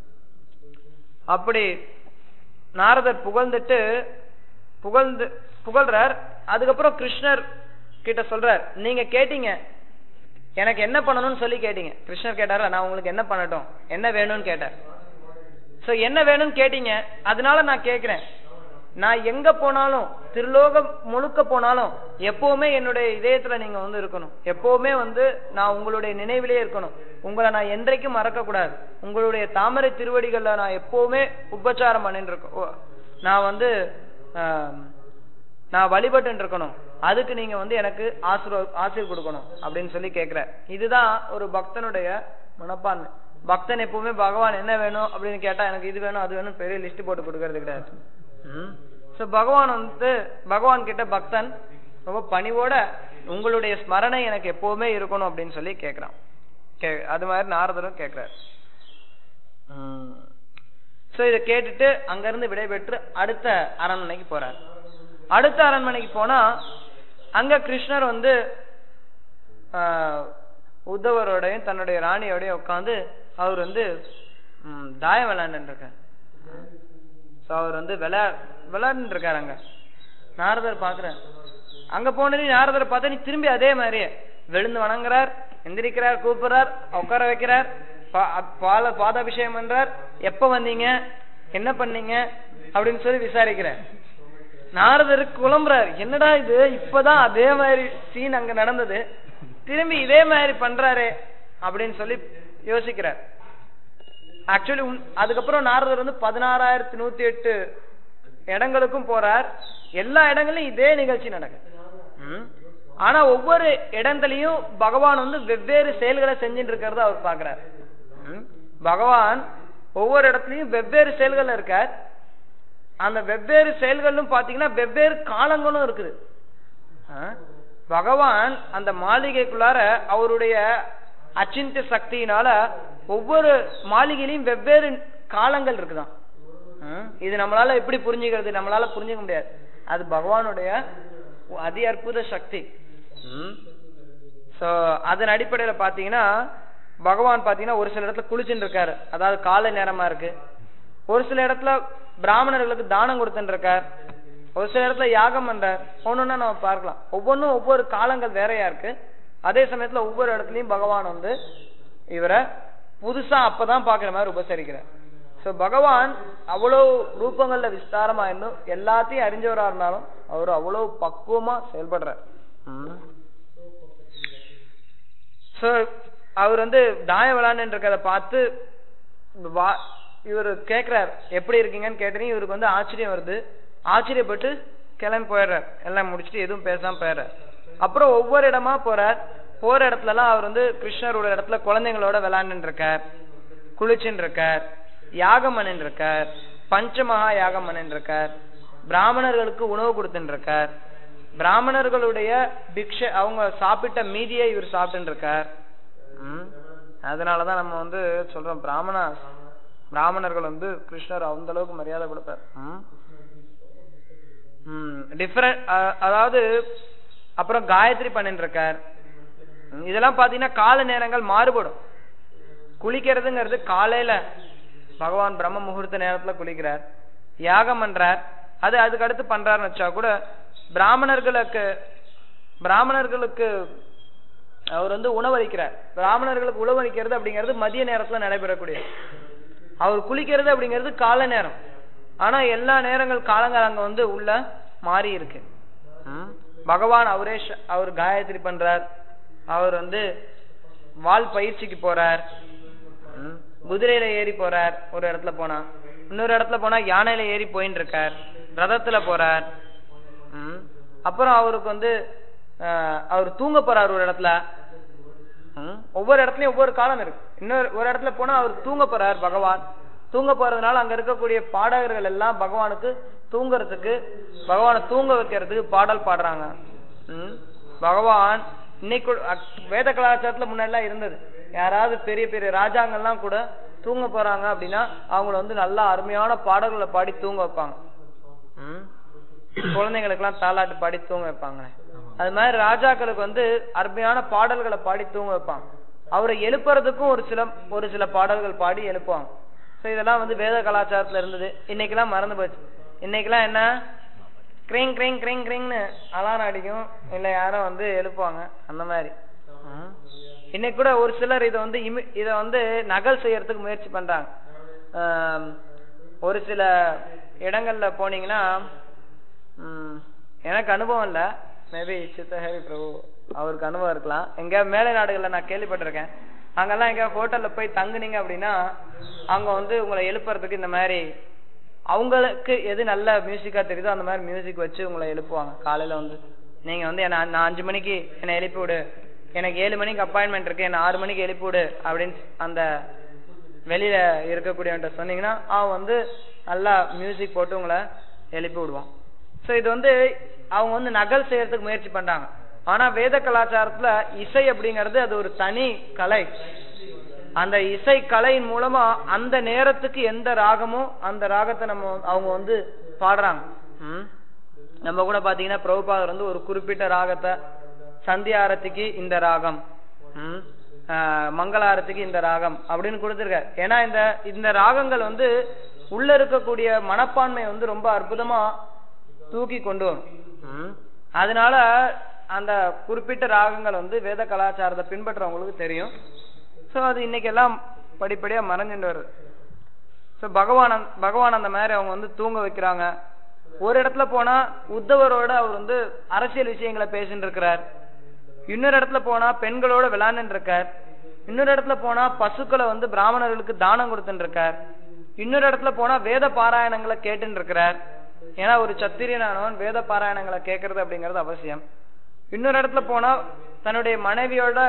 Speaker 2: அப்படி நாரதர் புகழ்ந்துட்டு புகழ்ந்து புகழ்றார் அதுக்கப்புறம் கிருஷ்ணர் கிட்ட சொல்றார் நீங்க கேட்டீங்க எனக்கு என்ன பண்ணணும்னு சொல்லி கேட்டீங்க கிருஷ்ணர் கேட்டாரா நான் உங்களுக்கு என்ன பண்ணட்டும் என்ன வேணும்னு கேட்டார் சோ என்ன வேணும்னு கேட்டீங்க அதனால நான் கேக்குறேன் நான் எங்க போனாலும் திருலோகம் முழுக்க போனாலும் எப்பவுமே என்னுடைய இதயத்துல நீங்க வந்து இருக்கணும் எப்பவுமே வந்து நான் உங்களுடைய நினைவிலே இருக்கணும் உங்களை நான் என்றைக்கும் மறக்க கூடாது உங்களுடைய தாமரை திருவடிகள்ல நான் எப்பவுமே உபச்சாரம் பண்ணிட்டு இருக்கோம் ஓ, நான் வந்து ஆம், நான் வழிபட்டு இருக்கணும் அதுக்கு நீங்க வந்து எனக்கு ஆசீர்வ ஆசீர் கொடுக்கணும் அப்படின்னு சொல்லி கேக்குறார் இதுதான் ஒரு பக்தனுடைய மனப்பான்மை பக்தன் எப்பவுமே பகவான் என்ன வேணும் அப்படின்னு கேட்டா எனக்கு இது வேணும் அது வேணும் பெரிய லிஸ்ட் போட்டு கொடுக்கறது கிடையாது சோ பகவான் வந்து பகவான் கிட்ட பக்தன் ரொம்ப பணிவோட உங்களுடைய ஸ்மரணை எனக்கு எப்பவுமே இருக்கணும் அப்படின்னு சொல்லி கேக்குறான் கே அது மாதிரி நாரதரும் கேக்குறாரு சோ இத கேட்டுட்டு அங்க இருந்து விடைபெற்று அடுத்த அரண்மனைக்கு போறார் அடுத்த அரண்மனைக்கு போனா அங்க கிருஷ்ணர் வந்து ஆஹ், உத்தவரோடையும் தன்னுடைய ராணியோடையும் உட்காந்து அவர் வந்து ம், தாயம் விளையாண்டு இருக்கார் சோ அவர் வந்து விளையா விளையாண்டு இருக்காரு அங்க நாரதர் பாக்குறார் அங்க போனது நாரதரை பார்த்தா நீ திரும்பி அதே மாதிரியே விழுந்து வணங்குறார் எந்திரிக்கிறார் கூப்பிடுறார் உட்கார வைக்கிறார் பா- பால பாதாபிஷேகம் பண்றார் எப்ப வந்தீங்க என்ன பண்ணீங்க அப்படின்னு சொல்லி விசாரிக்கிறார் நாரதருக்கு குழம்புறார் என்னடா இது இப்பதான் அதே மாதிரி சீன் அங்க நடந்தது திரும்பி இதே மாதிரி பண்றாரே அப்படின்னு சொல்லி யோசிக்கிறார் ஆக்சுவலி அதுக்கப்புறம் நாரதர் வந்து பதினாறாயிரத்தி நூத்தி எட்டு இடங்களுக்கும் போறார் எல்லா இடங்களையும் இதே நிகழ்ச்சி நடக்குது ம். ஆனா ஒவ்வொரு இடத்துலயும் பகவான் வந்து வெவ்வேறு செயல்களை செஞ்சுட்டு இருக்கிறத அவர் பாக்குறார் ம். பகவான் ஒவ்வொரு இடத்துலயும் வெவ்வேறு செயல்கள் இருக்கார் அந்த வெவ்வேறு செயல்களும் பாத்தீங்கன்னா வெவ்வேறு காலங்களும் இருக்குது ஆ? பகவான் அந்த மாளிகைக்குள்ளார அவருடைய அச்சிந்த சக்தியினால ஒவ்வொரு மாளிகையிலையும் வெவ்வேறு காலங்கள் இருக்குதாம் ம்? இது நம்மளால எப்படி புரிஞ்சுக்கிறது நம்மளால புரிஞ்சுக்க முடியாது அது பகவானுடைய அதி அற்புத சக்தி சோ அதன் அடிப்படையில பாத்தீங்கன்னா பகவான் பாத்தீங்கன்னா ஒரு சில இடத்துல குளிச்சுட்டு இருக்காரு அதாவது காலை நேரமா இருக்கு ஒரு சில இடத்துல பிராமணர்களுக்கு தானம் கொடுத்துட்டு இருக்கார் ஒரு சில இடத்துல யாகம் பண்றார் ஒன்னொன்னா நம்ம பார்க்கலாம் ஒவ்வொன்றும் ஒவ்வொரு காலங்கள் வேறையா இருக்கு அதே சமயத்துல ஒவ்வொரு இடத்துலயும் பகவான் வந்து இவரை புதுசா அப்பதான் பாக்குற மாதிரி உபசரிக்கிறார் சோ பகவான் அவ்வளவு ரூபங்கள்ல விஸ்தாரமா இருந்தும் எல்லாத்தையும் அறிஞ்சவரா இருந்தாலும் அவர் அவ்வளவு பக்குவமா செயல்படுறார் சோ அவர் வந்து தாயம் விளையாண்டு இருக்கிறத பார்த்து வா- இவர் கேக்குறார் எப்படி இருக்கீங்கன்னு கேட்டீங்க இவருக்கு வந்து ஆச்சரியம் வருது ஆச்சரியப்பட்டு கிளம்பி போயிடுறார் எல்லாம் முடிச்சுட்டு எதுவும் பேசாம போயிடுறார் அப்புறம் ஒவ்வொரு இடமா போறார் போற இடத்துல எல்லாம் அவர் வந்து கிருஷ்ணரோட இடத்துல குழந்தைங்களோட விளையாண்டுட்டு இருக்கார் குளிச்சுட்டு இருக்கார் யாகம் பண்ணிட்டு இருக்கார் பஞ்சமகா யாகம் பண்ணிட்டு இருக்கார் பிராமணர்களுக்கு உணவு கொடுத்துட்டு இருக்கார் பிராமணர்களுடைய பிக்ஷை அவங்க சாப்பிட்ட மீதியை இவர் சாப்பிட்டு இருக்கார் ம். அதனாலதான் நம்ம வந்து சொல்றோம் பிராமண பிராமணர்கள் வந்து கிருஷ்ணர் அந்த அளவுக்கு மரியாதை கொடுப்பார் ம். ம் டிஃபரெண்ட் அதாவது அப்புறம் காயத்ரி பண்ணிட்டு இருக்கார் ம், இதெல்லாம் பாத்தீங்கன்னா கால நேரங்கள் மாறுபடும் குளிக்கிறதுங்கிறது காலையில பகவான் பிரம்ம முகூர்த்த நேரத்துல குளிக்கிறார் யாகம் பண்றார் அது அதுக்கு அடுத்து பண்றாருன்னு வச்சா கூட பிராமணர்களுக்கு பிராமணர்களுக்கு அவர் வந்து உணவளிக்கிறார் பிராமணர்களுக்கு உணவளிக்கிறது அப்படிங்கிறது மதிய நேரத்துல நடைபெறக்கூடிய அவர் குளிக்கிறது அப்படிங்கிறது காலை நேரம் ஆனா எல்லா நேரங்கள் காலங்கள் அங்க வந்து உள்ள மாறி இருக்கு ம். பகவான் அவரே ஷ- அவர் காயத்ரி பண்றார் அவர் வந்து வால் பயிற்சிக்கு போறார் ம். குதிரையில ஏறி போறார் ஒரு இடத்துல போனா இன்னொரு இடத்துல போனா யானையில ஏறி போயின்னு இருக்கார் ரதத்துல போறார் ம். அப்புறம் அவருக்கு வந்து அஹ், அவர் தூங்க போறார் ஒரு இடத்துல ம். ஒவ்வொரு இடத்துலயும் ஒவ்வொரு காலம் இருக்கு இன்னொரு ஒரு இடத்துல போனா அவர் தூங்க போறார் பகவான் தூங்க போறதுனால அங்க இருக்கக்கூடிய பாடகர்கள் எல்லாம் பகவானுக்கு தூங்குறதுக்கு பகவானை தூங்க வைக்கிறதுக்கு பாடல் பாடுறாங்க ம். பகவான் இன்னைக்கு கூட- அக்- வேத கலாச்சாரத்துல முன்னாடிலாம் இருந்தது யாராவது பெரிய பெரிய ராஜாங்கள்லாம் கூட தூங்க போறாங்க அப்படின்னா அவங்கள வந்து நல்லா அருமையான பாடல்களை பாடி தூங்க வைப்பாங்க ம். குழந்தைங்களுக்கு எல்லாம் தாலாட்டு பாடி தூங்க வைப்பாங்களே அது மாதிரி ராஜாக்களுக்கு வந்து அருமையான பாடல்களை பாடி தூங்க வைப்பாங்க அவரை எழுப்புறதுக்கும் ஒரு சில ஒரு சில பாடல்கள் பாடி எழுப்புவாங்க சோ இதெல்லாம் வந்து வேத கலாச்சாரத்துல இருந்தது இன்னைக்கெல்லாம் மறந்து போச்சு இன்னைக்கெல்லாம் என்ன கிரிங் கிரிங் கிரிங் கிரிங்னு அலாரம் அடிக்கும் இல்ல யாரோ வந்து எழுப்புவாங்க அந்த மாதிரி ம். இன்னைக்கு கூட ஒரு சிலர் இதை வந்து இமி இதை வந்து நகல் செய்யறதுக்கு முயற்சி பண்றாங்க ஆம், ஒரு சில இடங்கள்ல போனீங்கன்னா ம், எனக்கு அனுபவம் இல்ல மேபி சித்தஹரி பிரபு அவருக்கு அனுபவம் இருக்கலாம் எங்க மேலை நாடுகள்ல நான் கேள்விப்பட்டிருக்கேன் அங்கெல்லாம் எங்க ஹோட்டல்ல போய் தங்குனீங்க அப்படின்னா அங்க வந்து உங்களை எழுப்புறதுக்கு இந்த மாதிரி அவங்களுக்கு எது நல்ல மியூசிக்கா தெரியுதோ அந்த மாதிரி மியூசிக் வச்சு உங்களை எழுப்புவாங்க காலையில வந்து நீங்க வந்து என்ன நான் அஞ்சு மணிக்கு என்னை எழுப்பி விடு எனக்கு ஏழு மணிக்கு அப்பாயின்மெண்ட் இருக்கு என்ன ஆறு மணிக்கு எழுப்பி விடு அப்படின்னு அந்த வெளியில இருக்கக்கூடியவன்ட்ட சொன்னீங்கன்னா அவன் வந்து நல்லா மியூசிக் போட்டு உங்களை எழுப்பி விடுவான் சோ இது வந்து அவங்க வந்து நகல் செய்யறதுக்கு முயற்சி பண்றாங்க ஆனா வேத கலாச்சாரத்துல இசை அப்படிங்கிறது அது ஒரு தனி கலை அந்த இசை கலையின் மூலமா அந்த நேரத்துக்கு எந்த ராகமோ அந்த ராகத்தை நம்ம அவங்க வந்து பாடுறாங்க ம்? நம்ம கூட பாத்தீங்கன்னா பிரபுபாதர் வந்து ஒரு குறிப்பிட்ட ராகத்தை சந்தியா ஆரத்திக்கு இந்த ராகம் ம்? ஆஹ், மங்கள ஆரத்திக்கு இந்த ராகம் அப்படின்னு கொடுத்திருக்காரு ஏன்னா இந்த இந்த ராகங்கள் வந்து உள்ள இருக்கக்கூடிய மனப்பான்மை வந்து ரொம்ப அற்புதமா தூக்கி கொண்டு வரும் ம்? அதனால அந்த குறிப்பிட்ட ராகங்கள் வந்து வேத கலாச்சாரத்தை பின்பற்றவங்களுக்கு தெரியும் சோ அது இன்னைக்கு எல்லாம் படிப்படியா மறைஞ்சுட்டு வருது சோ பகவான் அந்த- பகவான் அந்த மாதிரி அவங்க வந்து தூங்க வைக்கிறாங்க ஒரு இடத்துல போனா உத்தவரோட அவர் வந்து அரசியல் விஷயங்களை பேசிட்டு இருக்கிறார் இன்னொரு இடத்துல போனா பெண்களோட விளையாண்டுட்டு இருக்கார் இன்னொரு இடத்துல போனா பசுக்களை வந்து பிராமணர்களுக்கு தானம் கொடுத்துட்டு இருக்கார் இன்னொரு இடத்துல போனா வேத பாராயணங்களை கேட்டுட்டு இருக்கிறார் ஏன்னா ஒரு சத்திரியனானவன் வேத பாராயணங்களை கேட்கறது அப்படிங்கிறது அவசியம் இன்னொரு இடத்துல போனா தன்னுடைய மனைவியோட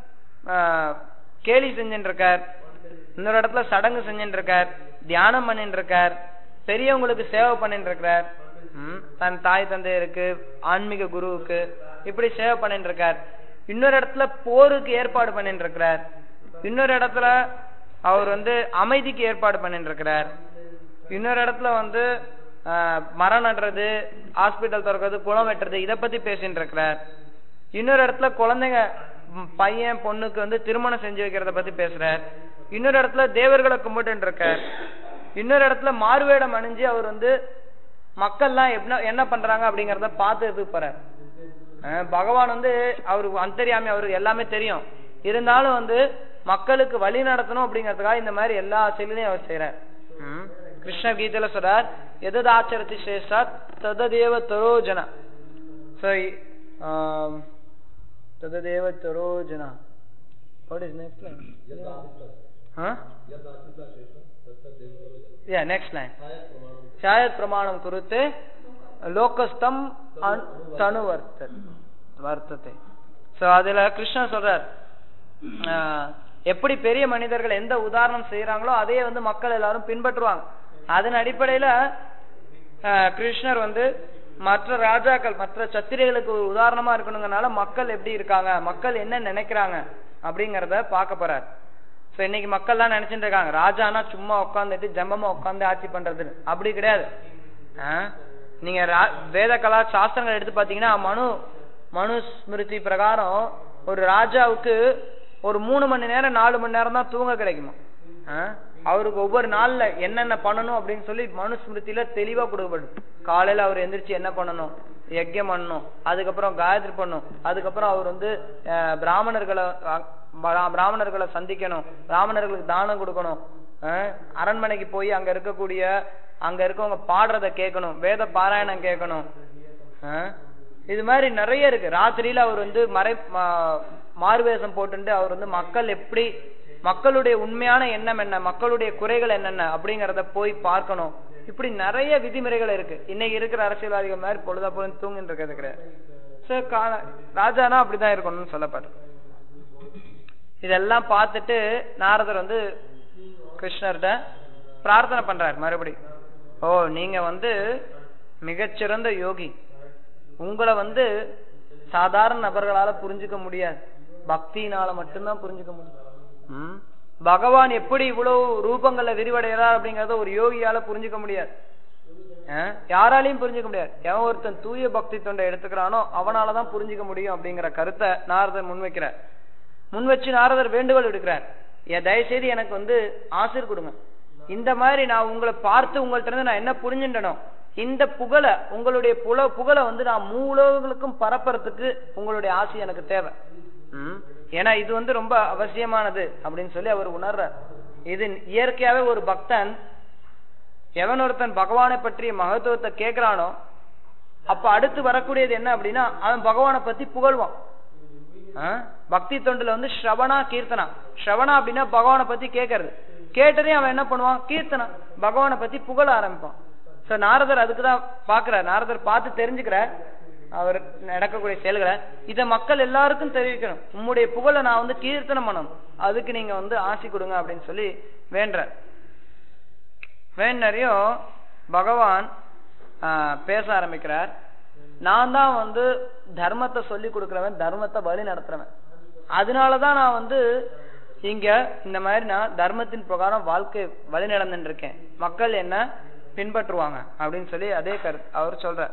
Speaker 2: ஆஹ், கேலி செஞ்சுட்டு இருக்கார் இன்னொரு இடத்துல சடங்கு செஞ்சுட்டு இருக்கார் தியானம் பண்ணிட்டு இருக்கார் பெரியவங்களுக்கு சேவை பண்ணிட்டு இருக்கிறார் ம், தன் தாய் தந்தையருக்கு ஆன்மீக குருவுக்கு இப்படி சேவை பண்ணிட்டு இருக்கார் இன்னொரு இடத்துல போருக்கு ஏற்பாடு பண்ணிட்டு இருக்கிறார் இன்னொரு இடத்துல அவர் வந்து அமைதிக்கு ஏற்பாடு பண்ணிட்டு இருக்கிறார் இன்னொரு இடத்துல வந்து ஆஹ், மரம் நடுறது ஹாஸ்பிட்டல் திறக்கிறது குளம் வெட்டுறது இத பத்தி பேசிட்டு இருக்கிறார் இன்னொரு இடத்துல குழந்தைங்க ம், பையன் பொண்ணுக்கு வந்து திருமணம் செஞ்சு வைக்கிறத பத்தி பேசுறார் இன்னொரு இடத்துல தேவர்களை கும்பிட்டு இருக்கார் இன்னொரு இடத்துல மாறுவேடம் அணிஞ்சு அவர் வந்து மக்கள்லாம் என்ன என்ன பண்றாங்க அப்படிங்கறத பார்த்து போறார் அஹ் பகவான் வந்து அவருக்கு அந்தரியாமி அவருக்கு எல்லாமே தெரியும் இருந்தாலும் வந்து மக்களுக்கு வழி நடத்தணும் அப்படிங்கறதுக்காக இந்த மாதிரி எல்லா செயலையும் அவர் செய்யறார் ம். கிருஷ்ண கீதையில சொல்றார் எதது ஆச்சரத்தி சேஷா தததேவ தரோஜன So, um, தததேவ தரோஜன What is next line? या नेक्स्ट लाइन शायद प्रमाणम कुरुते லோகஸ்தம் தனு வர்த்த வர்த்தத்தை சோ அதுல கிருஷ்ணன் சொல்றார் ஆஹ், எப்படி பெரிய மனிதர்கள் எந்த உதாரணம் செய்யறாங்களோ அதையே வந்து மக்கள் எல்லாரும் பின்பற்றுவாங்க அதன் அடிப்படையில ஆஹ், கிருஷ்ணர் வந்து மற்ற ராஜாக்கள் மற்ற சத்திரிகளுக்கு ஒரு உதாரணமா இருக்கணுங்கனால மக்கள் எப்படி இருக்காங்க மக்கள் என்ன நினைக்கிறாங்க அப்படிங்கறத பார்க்க போறார் சோ இன்னைக்கு மக்கள் எல்லாம் நினைச்சிட்டு இருக்காங்க ராஜானா சும்மா உட்காந்துட்டு ஜம்பமா உட்காந்து ஆட்சி பண்றது அப்படி கிடையாது ஆ? நீங்க ரா- வேத கலா சாஸ்திரங்கள் எடுத்து பாத்தீங்கன்னா மனு மனு ஸ்மிருதி பிரகாரம் ஒரு ராஜாவுக்கு ஒரு மூணு மணி நேரம் நாலு மணி நேரம் தான் தூங்க கிடைக்குமா ஆ? அவருக்கு ஒவ்வொரு நாள்ல என்னென்ன பண்ணணும் அப்படின்னு சொல்லி மனு ஸ்மிருதியில தெளிவா கொடுக்கப்படும் காலையில அவர் எந்திரிச்சு என்ன பண்ணணும் யஜ்யம் பண்ணணும் அதுக்கப்புறம் காயத்ரி பண்ணணும் அதுக்கப்புறம் அவர் வந்து அஹ், பிராமணர்களை அஹ், பிரா- பிராமணர்களை சந்திக்கணும் பிராமணர்களுக்கு தானம் கொடுக்கணும் அஹ், அரண்மனைக்கு போய் அங்க இருக்கக்கூடிய அங்க இருக்கவங்க பாடுறத கேட்கணும் வேத பாராயணம் கேட்கணும் அஹ், இது மாதிரி நிறைய இருக்கு ராத்திரியில அவர் வந்து மறை மா- மாறுவேஷம் போட்டுட்டு அவர் வந்து மக்கள் எப்படி மக்களுடைய உண்மையான எண்ணம் என்ன மக்களுடைய குறைகள் என்னென்ன அப்படிங்கறத போய் பார்க்கணும் இப்படி நிறைய விதிமுறைகள் இருக்கு இன்னைக்கு இருக்கிற அரசியல்வாதிகள் மாதிரி பொழுதா பொழுது தூங்கிட்டு இருக்கிறது கிடையாது சோ கால ராஜானா அப்படிதான் இருக்கணும்னு சொல்லப்படுது இதெல்லாம் பார்த்துட்டு நாரதர் வந்து கிருஷ்ணர்கிட்ட பிரார்த்தனை பண்றாரு மறுபடி ஓ நீங்க வந்து மிகச்சிறந்த யோகி உங்களை வந்து சாதாரண நபர்களால புரிஞ்சுக்க முடியாது பக்தியினால மட்டும்தான் புரிஞ்சுக்க முடியும் ம்? பகவான் எப்படி இவ்வளவு ரூபங்கள்ல விரிவடைகிறார் அப்படிங்கறத ஒரு யோகியால புரிஞ்சுக்க முடியாது அஹ்? யாராலையும் புரிஞ்சுக்க முடியாது எவன் ஒருத்தன் தூய பக்தி தொண்டை எடுத்துக்கிறானோ அவனாலதான் புரிஞ்சுக்க முடியும் அப்படிங்கிற கருத்தை நாரதர் முன்வைக்கிறார் முன் வச்சு நாரதர் வேண்டுகோள் விடுக்கிறார் என் தயவுசெய்து எனக்கு வந்து ஆசிர் கொடுங்க இந்த மாதிரி நான் உங்களை பார்த்து உங்கள்ட்ட இருந்து நான் என்ன புரிஞ்சுட்டனோ இந்த புகழ உங்களுடைய புல புகழ வந்து நான் மூலவர்களுக்கும் பரப்புறதுக்கு உங்களுடைய ஆசை எனக்கு தேவை ம்? ஏன்னா இது வந்து ரொம்ப அவசியமானது அப்படின்னு சொல்லி அவர் உணர்றார் இது இயற்கையாவே ஒரு பக்தன் எவன் ஒருத்தன் பகவானை பற்றிய மகத்துவத்தை கேட்கிறானோ அப்ப அடுத்து வரக்கூடியது என்ன அப்படின்னா அவன் பகவானை பத்தி புகழ்வான் ஆ? பக்தி தொண்டுல வந்து ஸ்ரவணா கீர்த்தனா ஸ்ரவணா அப்படின்னா பகவானை பத்தி கேட்கறது கேட்டதே அவன் என்ன பண்ணுவான் கீர்த்தனா பகவானை பத்தி புகழ ஆரம்பிப்பான் சோ நாரதர் அதுக்குதான் பாக்குறார் நாரதர் பார்த்து தெரிஞ்சுக்கிறார் அவர் நடக்கக்கூடிய செயல்களை இத மக்கள் எல்லாருக்கும் தெரிவிக்கணும் உம்முடைய புகழை நான் வந்து கீர்த்தனம் பண்ணணும் அதுக்கு நீங்க வந்து ஆசி கொடுங்க அப்படின்னு சொல்லி வேண்டுறார் வேண்டறியும் பகவான் ஆ, பேச ஆரம்பிக்கிறார் நான் தான் வந்து தர்மத்தை சொல்லி கொடுக்கிறவன் தர்மத்தை வழி நடத்துறவன் அதனாலதான் நான் வந்து இங்க இந்த மாதிரி நான் தர்மத்தின் பிரகாரம் வாழ்க்கை வழி நடந்துட்டு இருக்கேன் மக்கள் என்ன பின்பற்றுவாங்க அப்படின்னு சொல்லி அதே கருத்து அவர் சொல்றார்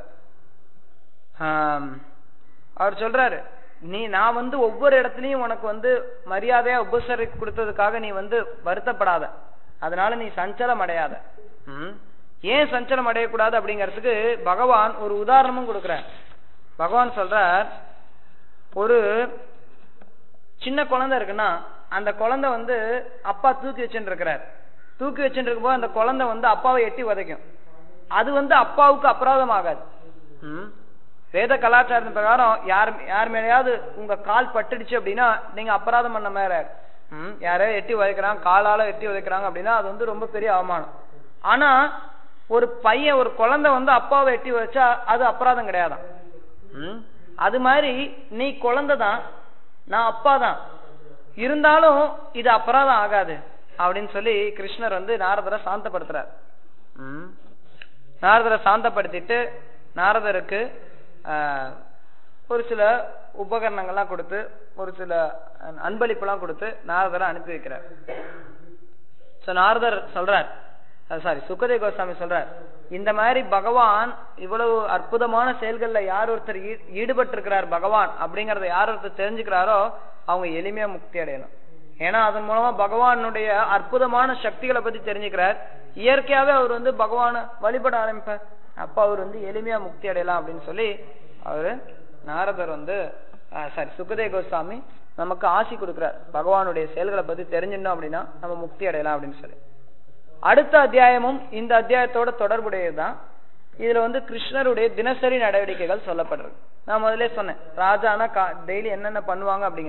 Speaker 2: ஆம், அவர் சொல்றாரு நீ நான் வந்து ஒவ்வொரு இடத்துலயும் உனக்கு வந்து மரியாதையா உபசரி கொடுத்ததுக்காக நீ வந்து வருத்தப்படாத அதனால நீ சஞ்சலம் அடையாத ம்? ஏன் சஞ்சலம் அடையக்கூடாது அப்படிங்கறதுக்கு பகவான் ஒரு உதாரணமும் கொடுக்கிறார் பகவான் சொல்றார் ஒரு சின்ன குழந்தை இருக்குன்னா அந்த குழந்தை வந்து அப்பா தூக்கி வச்சுட்டு இருக்கிறார் தூக்கி வச்சுட்டு இருக்கும்போது அந்த குழந்தை வந்து அப்பாவை எட்டி உதைக்கும் அது வந்து அப்பாவுக்கு அபராதம் ஆகாது ம்? வேத கலாச்சாரத்தின் பிரகாரம் யார் யார் மேலேயாவது உங்க கால் பட்டுடுச்சு அப்படின்னா நீங்க அபராதம் பண்ண மேல ம் யாரையோ எட்டி உதைக்கிறாங்க காலால எட்டி உதைக்கிறாங்க அப்படின்னா அது வந்து ரொம்ப பெரிய அவமானம் ஆனா ஒரு பையன் ஒரு குழந்தை வந்து அப்பாவை எட்டி வச்சா அது அபராதம் கிடையாதான் ம்? அது மாதிரி நீ குழந்தை தான் நான் அப்பா தான் இருந்தாலும் இது அபராதம் ஆகாது அப்படின்னு சொல்லி கிருஷ்ணர் வந்து நாரதரை சாந்தப்படுத்துறார் ம்? நாரதரை சாந்தப்படுத்திட்டு நாரதருக்கு ஆஹ், ஒரு சில உபகரணங்கள்லாம் கொடுத்து ஒரு சில அன்பளிப்புலாம் கொடுத்து நாரதரை அனுப்பி வைக்கிறார் சோ நாரதர் சொல்றார் சாரி சுக்கதே கோஸ்வாமி சொல்றார் இந்த மாதிரி பகவான் இவ்வளவு அற்புதமான செயல்கள்ல யார் ஒருத்தர் ஈடுபட்டு இருக்கிறார் பகவான் அப்படிங்கறத யார் ஒருத்தர் தெரிஞ்சுக்கிறாரோ அவங்க எளிமையா முக்தி அடையணும் ஏன்னா அதன் மூலமா பகவானுடைய அற்புதமான சக்திகளை பத்தி தெரிஞ்சுக்கிறார் இயற்கையாவே அவர் வந்து பகவானை வழிபட ஆரம்பிப்பார் அப்ப அவர் வந்து எளிமையா முக்தி அடையலாம் அப்படின்னு சொல்லி அவரு நாரதர் வந்து சாரி சுக்கதே கோஸ்வாமி நமக்கு ஆசி கொடுக்கிறார் பகவானுடைய செயல்களை பத்தி தெரிஞ்சிட்டோம் அப்படின்னா நம்ம முக்தி அடையலாம் அப்படின்னு சொல்லி அடுத்த அத்தியாயமும் இந்த அத்தியாயத்தோட தொடர்புடையதுதான் இதுல வந்து கிருஷ்ணருடைய தினசரி நடவடிக்கைகள் சொல்லப்படுறது நான் முதல்ல சொன்னேன் ராஜானா டெய்லி என்னென்ன பண்ணுவாங்க அப்படிங்கிறது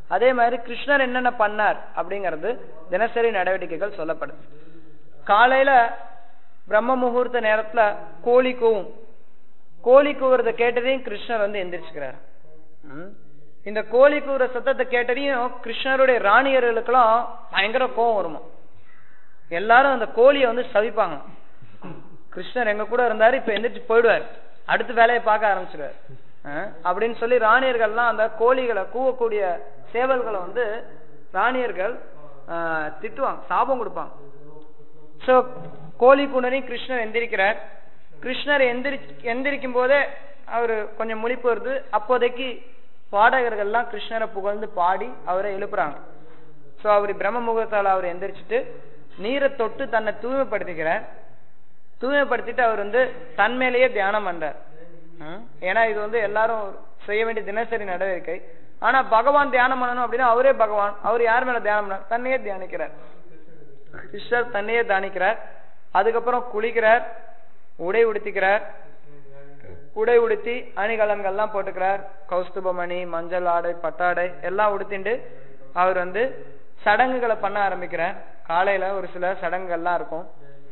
Speaker 2: அதே மாதிரி கிருஷ்ணர் என்னென்ன பண்ணார் அப்படிங்கிறது தினசரி நடவடிக்கைகள் சொல்லப்படுது காலையில பிரம்ம முகூர்த்த நேரத்துல கோழி கூவும் கோழி கூவுறத கேட்டதையும் கிருஷ்ணர் வந்து எந்திரிச்சுக்கிறார் ம். இந்த கோழி கூவுற சத்தத்தை கேட்டதையும் கிருஷ்ணருடைய ராணியர்களுக்கெல்லாம் பயங்கர கோவம் வருமா எல்லாரும் அந்த கோழியை வந்து சவிப்பாங்க கிருஷ்ணர் எங்க கூட இருந்தாரு இப்ப எந்திரிச்சு போயிடுவார் அடுத்த வேலையை பார்க்க ஆரம்பிச்சிடுவார் அஹ், அப்படின்னு சொல்லி ராணியர்கள்லாம் அந்த கோழிகளை கூவக்கூடிய சேவல்களை வந்து ராணியர்கள் ஆஹ், திட்டுவாங்க சாபம் கொடுப்பாங்க சோ கோழி குணரி கிருஷ்ணர் எந்திரிக்கிறார் கிருஷ்ணர் எந்திரி எந்திரிக்கும் போதே அவரு கொஞ்சம் முழிப்பு வருது அப்போதைக்கு பாடகர்கள்லாம் கிருஷ்ணரை புகழ்ந்து பாடி அவரை எழுப்புறாங்க சோ அவர் பிரம்ம முகத்தால் அவர் எந்திரிச்சிட்டு நீரை தொட்டு தன்னை தூய்மைப்படுத்திக்கிறார் தூய்மைப்படுத்திட்டு அவர் வந்து தன் மேலேயே தியானம் பண்றார் ம்? ஏன்னா இது வந்து எல்லாரும் செய்ய வேண்டிய தினசரி நடவடிக்கை ஆனா பகவான் தியானம் பண்ணணும் அப்படின்னா அவரே பகவான் அவர் யார் மேல தியானம் பண்ணார் தன்னையே தியானிக்கிறார் கிருஷ்ணர் தன்னையே தியானிக்கிறார் அதுக்கப்புறம் குளிக்கிறார் உடை உடுத்திக்கிறார் உடை உடுத்தி அணிகலன்கள்லாம் போட்டுக்கிறார் கௌஸ்துபமணி மஞ்சள் ஆடை பட்டாடை எல்லாம் உடுத்திண்டு அவர் வந்து சடங்குகளை பண்ண ஆரம்பிக்கிறார் காலையில ஒரு சில சடங்குகள்லாம் இருக்கும்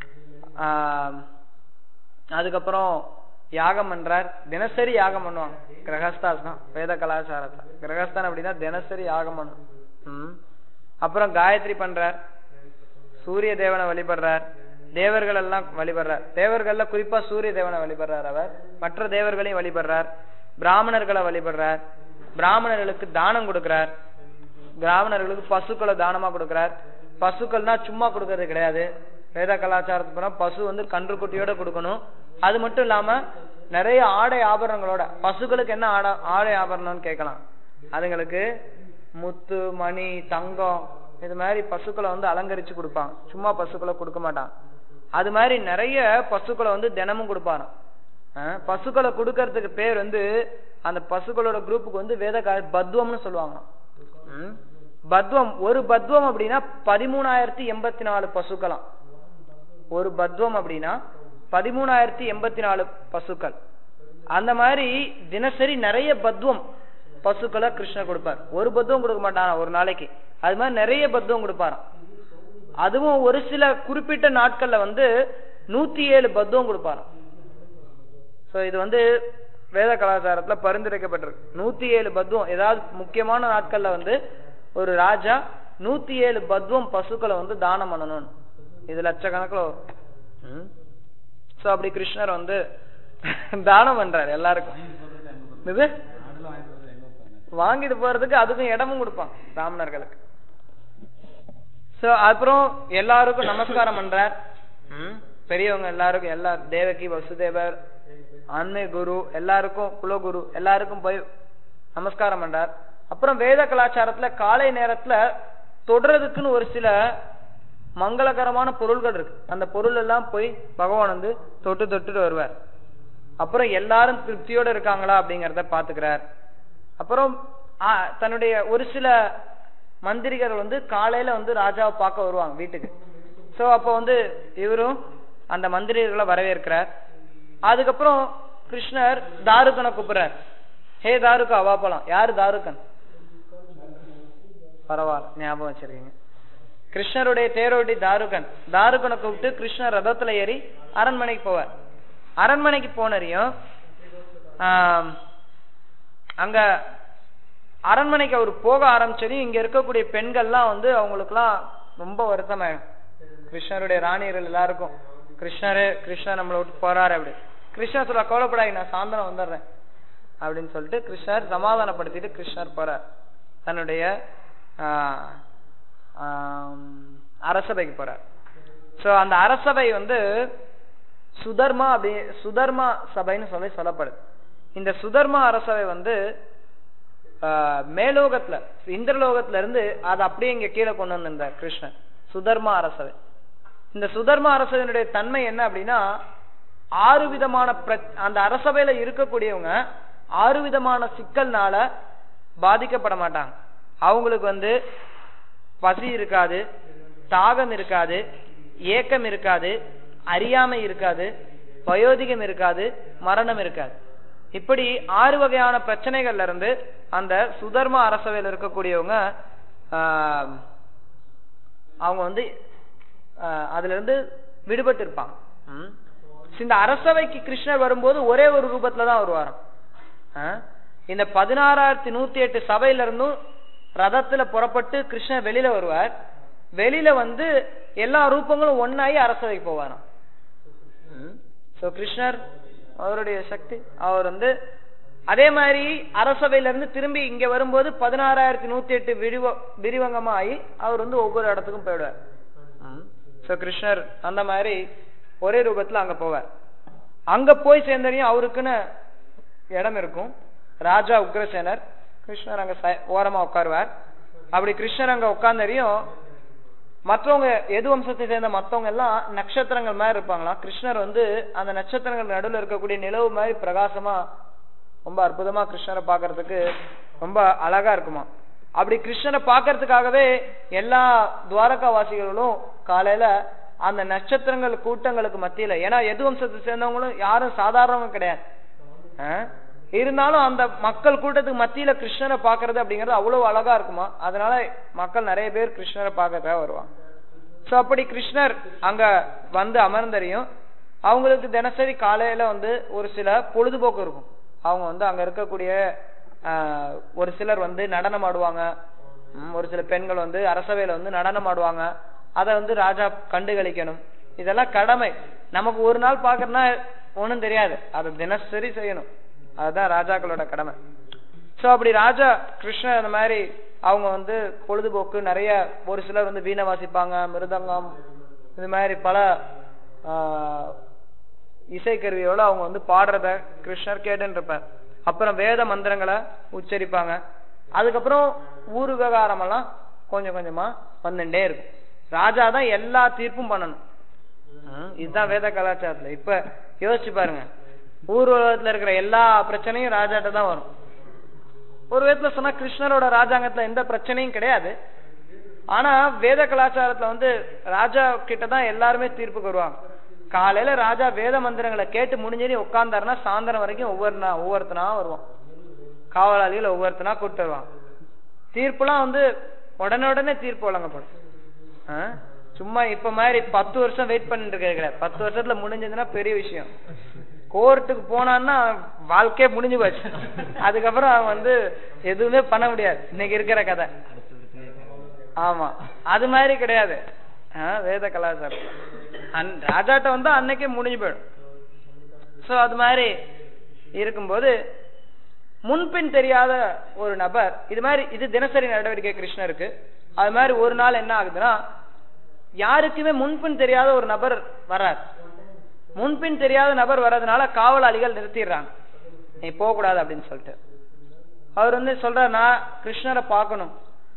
Speaker 2: ஆஹ் அதுக்கப்புறம் யாகம் பண்றார் தினசரி யாகம் பண்ணுவாங்க கிரகஸ்தாஸ் தான் வேத கலாச்சாரத்துல கிரகஸ்தான் அப்படின்னா தினசரி யாகம் பண்ணும் ம். அப்புறம் காயத்ரி பண்றார் சூரிய தேவனை வழிபடுறார் தேவர்கள் எல்லாம் வழிபடுறார் தேவர்கள்ல குறிப்பா சூரிய தேவனை வழிபடுறார் அவர் மற்ற தேவர்களையும் வழிபடுறார் பிராமணர்களை வழிபடுறார் பிராமணர்களுக்கு தானம் கொடுக்கிறார் பிராமணர்களுக்கு பசுக்களை தானமா கொடுக்கிறார் பசுக்கள்னா சும்மா கொடுக்கறது கிடையாது வேத கலாச்சாரத்துக்கு போனா பசு வந்து கன்றுக்குட்டியோட கொடுக்கணும் அது மட்டும் இல்லாம நிறைய ஆடை ஆபரணங்களோட பசுக்களுக்கு என்ன ஆடை ஆடை ஆபரணம்னு கேட்கலாம் அதுங்களுக்கு முத்து மணி தங்கம் இது மாதிரி பசுக்களை வந்து அலங்கரிச்சு கொடுப்பாங்க சும்மா பசுக்களை கொடுக்க மாட்டாங்க அது மாதிரி நிறைய பசுக்களை வந்து தினமும் கொடுப்பாராம் அஹ் பசுக்களை கொடுக்கறதுக்கு பேர் வந்து அந்த பசுக்களோட குரூப்புக்கு வந்து வேத கா- பத்வம்னு சொல்லுவாங்க ம். பத்வம் ஒரு பத்வம் அப்படின்னா பதிமூணாயிரத்தி எண்பத்தி நாலு பசுக்களாம் ஒரு பத்வம் அப்படின்னா பதிமூணாயிரத்தி எண்பத்தி நாலு பசுக்கள் அந்த மாதிரி தினசரி நிறைய பத்வம் பசுக்களை கிருஷ்ணர் கொடுப்பார் ஒரு பத்வம் கொடுக்க மாட்டாரா ஒரு நாளைக்கு அது மாதிரி நிறைய பத்வம் கொடுப்பாராம் அதுவும் ஒரு சில குறிப்பிட்ட நாட்கள்ல வந்து நூத்தி ஏழு பத்வம் கொடுப்பாராம் சோ இது வந்து வேத கலாச்சாரத்துல பரிந்துரைக்கப்பட்டிருக்கு நூத்தி ஏழு பத்வம் ஏதாவது முக்கியமான நாட்கள்ல வந்து ஒரு ராஜா நூத்தி ஏழு பத்வம் பசுக்களை வந்து தானம் பண்ணணும் இது லட்சக்கணக்கில் வரும் சோ அப்படி கிருஷ்ணர் வந்து தானம் பண்றாரு எல்லாருக்கும் இது வாங்கிட்டு போறதுக்கு அதுக்கும் இடமும் கொடுப்பான் பிராமணர்களுக்கு சோ அப்புறம் எல்லாருக்கும் நமஸ்காரம் பண்றார் ம், பெரியவங்க எல்லாருக்கும் எல்லா தேவகி வசுதேவர் ஆன்மீக குரு எல்லாருக்கும் குலகுரு எல்லாருக்கும் போய் நமஸ்காரம் பண்றார் அப்புறம் வேத கலாச்சாரத்துல காலை நேரத்துல தொடுறதுக்குன்னு ஒரு சில மங்களகரமான பொருள்கள் இருக்கு அந்த பொருள் எல்லாம் போய் பகவான் வந்து தொட்டு தொட்டுட்டு வருவார் அப்புறம் எல்லாரும் திருப்தியோட இருக்காங்களா அப்படிங்கறத பாத்துக்கிறார் அப்புறம் ஆ, தன்னுடைய ஒரு சில மந்திரிகள் வந்து காலையில வந்து ராஜாவை பார்க்க வருவாங்க வீட்டுக்கு சோ அப்ப வந்து இவரும் அந்த மந்திரிகளை வரவேற்கிறார் அதுக்கப்புறம் கிருஷ்ணர் தாருகனை கூப்பிடுறார் ஹே தாருகா வா போலாம் யாரு தாருகன் பரவாயில்ல ஞாபகம் வச்சிருக்கீங்க கிருஷ்ணருடைய தேரோட்டி தாருகன் தாருகனை கூப்பிட்டு கிருஷ்ணர் ரதத்துல ஏறி அரண்மனைக்கு போவார் அரண்மனைக்கு போனரையும் ஆம், அங்க அரண்மனைக்கு அவர் போக ஆரம்பிச்சதையும் இங்க இருக்கக்கூடிய பெண்கள்லாம் வந்து அவங்களுக்குலாம் ரொம்ப வருத்தமாயிடும் கிருஷ்ணருடைய ராணியர்கள் எல்லாருக்கும் கிருஷ்ணரு கிருஷ்ணர் நம்மளை விட்டு போறாரு அப்படி கிருஷ்ணர் சொல்ல கவலைப்படாது நான் சாயந்தரம் வந்துடுறேன் அப்படின்னு சொல்லிட்டு கிருஷ்ணர் சமாதானப்படுத்திட்டு கிருஷ்ணர் போறார் தன்னுடைய ஆஹ், ஆம், அரசபைக்கு போறார் சோ அந்த அரசபை வந்து சுதர்மா அப்படி சுதர்மா சபைன்னு சொல்லி சொல்லப்படுது இந்த சுதர்மா அரசவை வந்து ஆஹ், மேலோகத்துல இந்திரலோகத்துல இருந்து அதை அப்படியே இங்க கீழே கொண்டு வந்திருந்தார் கிருஷ்ணன் சுதர்மா அரசவை இந்த சுதர்மா அரசவையினுடைய தன்மை என்ன அப்படின்னா ஆறு விதமான பிரச்- அந்த அரசவையில இருக்கக்கூடியவங்க ஆறு விதமான சிக்கல்னால பாதிக்கப்பட மாட்டாங்க அவங்களுக்கு வந்து பசி இருக்காது தாகம் இருக்காது ஏக்கம் இருக்காது அறியாமை இருக்காது வயோதிகம் இருக்காது மரணம் இருக்காது இப்படி ஆறு வகையான பிரச்சனைகள்ல இருந்து அந்த சுதர்ம அரசவையில் இருக்கக்கூடியவங்க ஆஹ், அவங்க வந்து ஆஹ், அதுல இருந்து விடுபட்டு இருப்பாங்க ம். இந்த அரசவைக்கு கிருஷ்ணர் வரும்போது ஒரே ஒரு ரூபத்துல தான் வருவாராம் ஆ? இந்த பதினாறாயிரத்தி நூத்தி எட்டு சபையில இருந்தும் ரதத்துல புறப்பட்டு கிருஷ்ணர் வெளியில வருவார் வெளியில வந்து எல்லா ரூபங்களும் ஒன்னாயி அரசவைக்கு போவாராம் சோ கிருஷ்ணர் அவருடைய சக்தி அவர் வந்து அதே மாதிரி அரசவையில இருந்து திரும்பி இங்க வரும்போது பதினாறாயிரத்தி நூத்தி எட்டு விரிவ விரிவங்கமா ஆகி அவர் வந்து ஒவ்வொரு இடத்துக்கும் போயிடுவார் சோ கிருஷ்ணர் அந்த மாதிரி ஒரே ரூபத்துல அங்க போவார் அங்க போய் சேர்ந்தரையும் அவருக்குன்னு இடம் இருக்கும் ராஜா உக்ரசேனர் கிருஷ்ணர் அங்க ச- ஓரமா உட்காருவார் அப்படி கிருஷ்ணர் அங்க உட்கார்ந்தறியும் மற்றவங்க எது வம்சத்தை சேர்ந்த மத்தவங்க எல்லாம் நட்சத்திரங்கள் மாதிரி இருப்பாங்களாம் கிருஷ்ணர் வந்து அந்த நட்சத்திரங்கள் நடுவுல இருக்கக்கூடிய நிலவு மாதிரி பிரகாசமா ரொம்ப அற்புதமா கிருஷ்ணரை பார்க்கிறதுக்கு ரொம்ப அழகா இருக்குமா அப்படி கிருஷ்ணரை பார்க்கிறதுக்காகவே எல்லா துவாரகா வாசிகளும் காலையில அந்த நட்சத்திரங்கள் கூட்டங்களுக்கு மத்தியில ஏன்னா எது வம்சத்தை சேர்ந்தவங்களும் யாரும் சாதாரணவங்க கிடையாது ஆ? இருந்தாலும் அந்த மக்கள் கூட்டத்துக்கு மத்தியில கிருஷ்ணரை பார்க்கிறது அப்படிங்கிறது அவ்வளவு அழகா இருக்குமா அதனால மக்கள் நிறைய பேர் கிருஷ்ணரை பார்க்கறதுக்காக வருவாங்க சோ அப்படி கிருஷ்ணர் அங்க வந்து அமர்ந்தறியும் அவங்களுக்கு தினசரி காலையில வந்து ஒரு சில பொழுதுபோக்கு இருக்கும் அவங்க வந்து அங்க இருக்கக்கூடிய ஆஹ், ஒரு சிலர் வந்து நடனம் ஆடுவாங்க ம், ஒரு சில பெண்கள் வந்து அரசவையில வந்து நடனம் ஆடுவாங்க அதை வந்து ராஜா கண்டு களிக்கணும் இதெல்லாம் கடமை நமக்கு ஒரு நாள் பாக்குறதுனா ஒண்ணும் தெரியாது அதை தினசரி செய்யணும் அதுதான் ராஜாக்களோட கடமை சோ அப்படி ராஜா கிருஷ்ணர் அந்த மாதிரி அவங்க வந்து பொழுதுபோக்கு நிறைய ஒரு சிலர் வந்து வீணை வாசிப்பாங்க மிருதங்கம் இது மாதிரி பல ஆஹ், இசைக்கருவியோட அவங்க வந்து பாடுறத கிருஷ்ணர் கேட்டுன்னு இருப்பார் அப்புறம் வேத மந்திரங்களை உச்சரிப்பாங்க அதுக்கப்புறம் ஊர் விவகாரம் எல்லாம் கொஞ்சம் கொஞ்சமா வந்துட்டே இருக்கும் ராஜா தான் எல்லா தீர்ப்பும் பண்ணணும் ம், இதுதான் வேத கலாச்சாரத்துல இப்ப யோசிச்சு பாருங்க ஊர் உலகத்துல இருக்கிற எல்லா பிரச்சனையும் ராஜாட்ட தான் வரும் ஒரு விதத்துல சொன்னா கிருஷ்ணரோட ராஜாங்கத்துல எந்த பிரச்சனையும் கிடையாது ஆனா வேத கலாச்சாரத்துல வந்து ராஜா கிட்ட தான் எல்லாருமே தீர்ப்புக்கு வருவாங்க காலையில ராஜா வேத மந்திரங்களை கேட்டு முடிஞ்சது உட்கார்ந்தாருன்னா சாயந்தரம் வரைக்கும் ஒவ்வொரு நா- ஒவ்வொருத்தனா வருவான் காவலாளிகள் ஒவ்வொருத்தனா கூப்பிட்டு வருவான் தீர்ப்புலாம் வந்து உடனே உடனே தீர்ப்பு வழங்கப்படும் ஆ? சும்மா இப்ப மாதிரி பத்து வருஷம் வெயிட் பண்ணிட்டு இருக்க கிடையாது பத்து வருஷத்துல முடிஞ்சதுன்னா பெரிய விஷயம் கோர்ட்டுக்கு போனான்னா வாழ்க்கையே முடிஞ்சு போச்சு அதுக்கப்புறம் அவன் வந்து எதுவுமே பண்ண முடியாது இன்னைக்கு இருக்கிற கதை ஆமா அது மாதிரி கிடையாது ஆ, வேத கலாச்சாரம் அன்- ராஜாட்ட வந்து அன்னைக்கே முடிஞ்சு போயிடும் சோ அது மாதிரி இருக்கும்போது முன்பின் தெரியாத ஒரு நபர் இது மாதிரி இது தினசரி நடவடிக்கை கிருஷ்ணருக்கு அது மாதிரி ஒரு நாள் என்ன ஆகுதுன்னா யாருக்குமே முன்பின் தெரியாத ஒரு நபர் வர்றார் முன்பின் தெரியாத நபர் வர்றதுனால காவலாளிகள் நிறுத்திடுறாங்க நீ போக கூடாது அப்படின்னு சொல்லிட்டு அவர் வந்து சொல்றார் நான் கிருஷ்ணரை பார்க்கணும்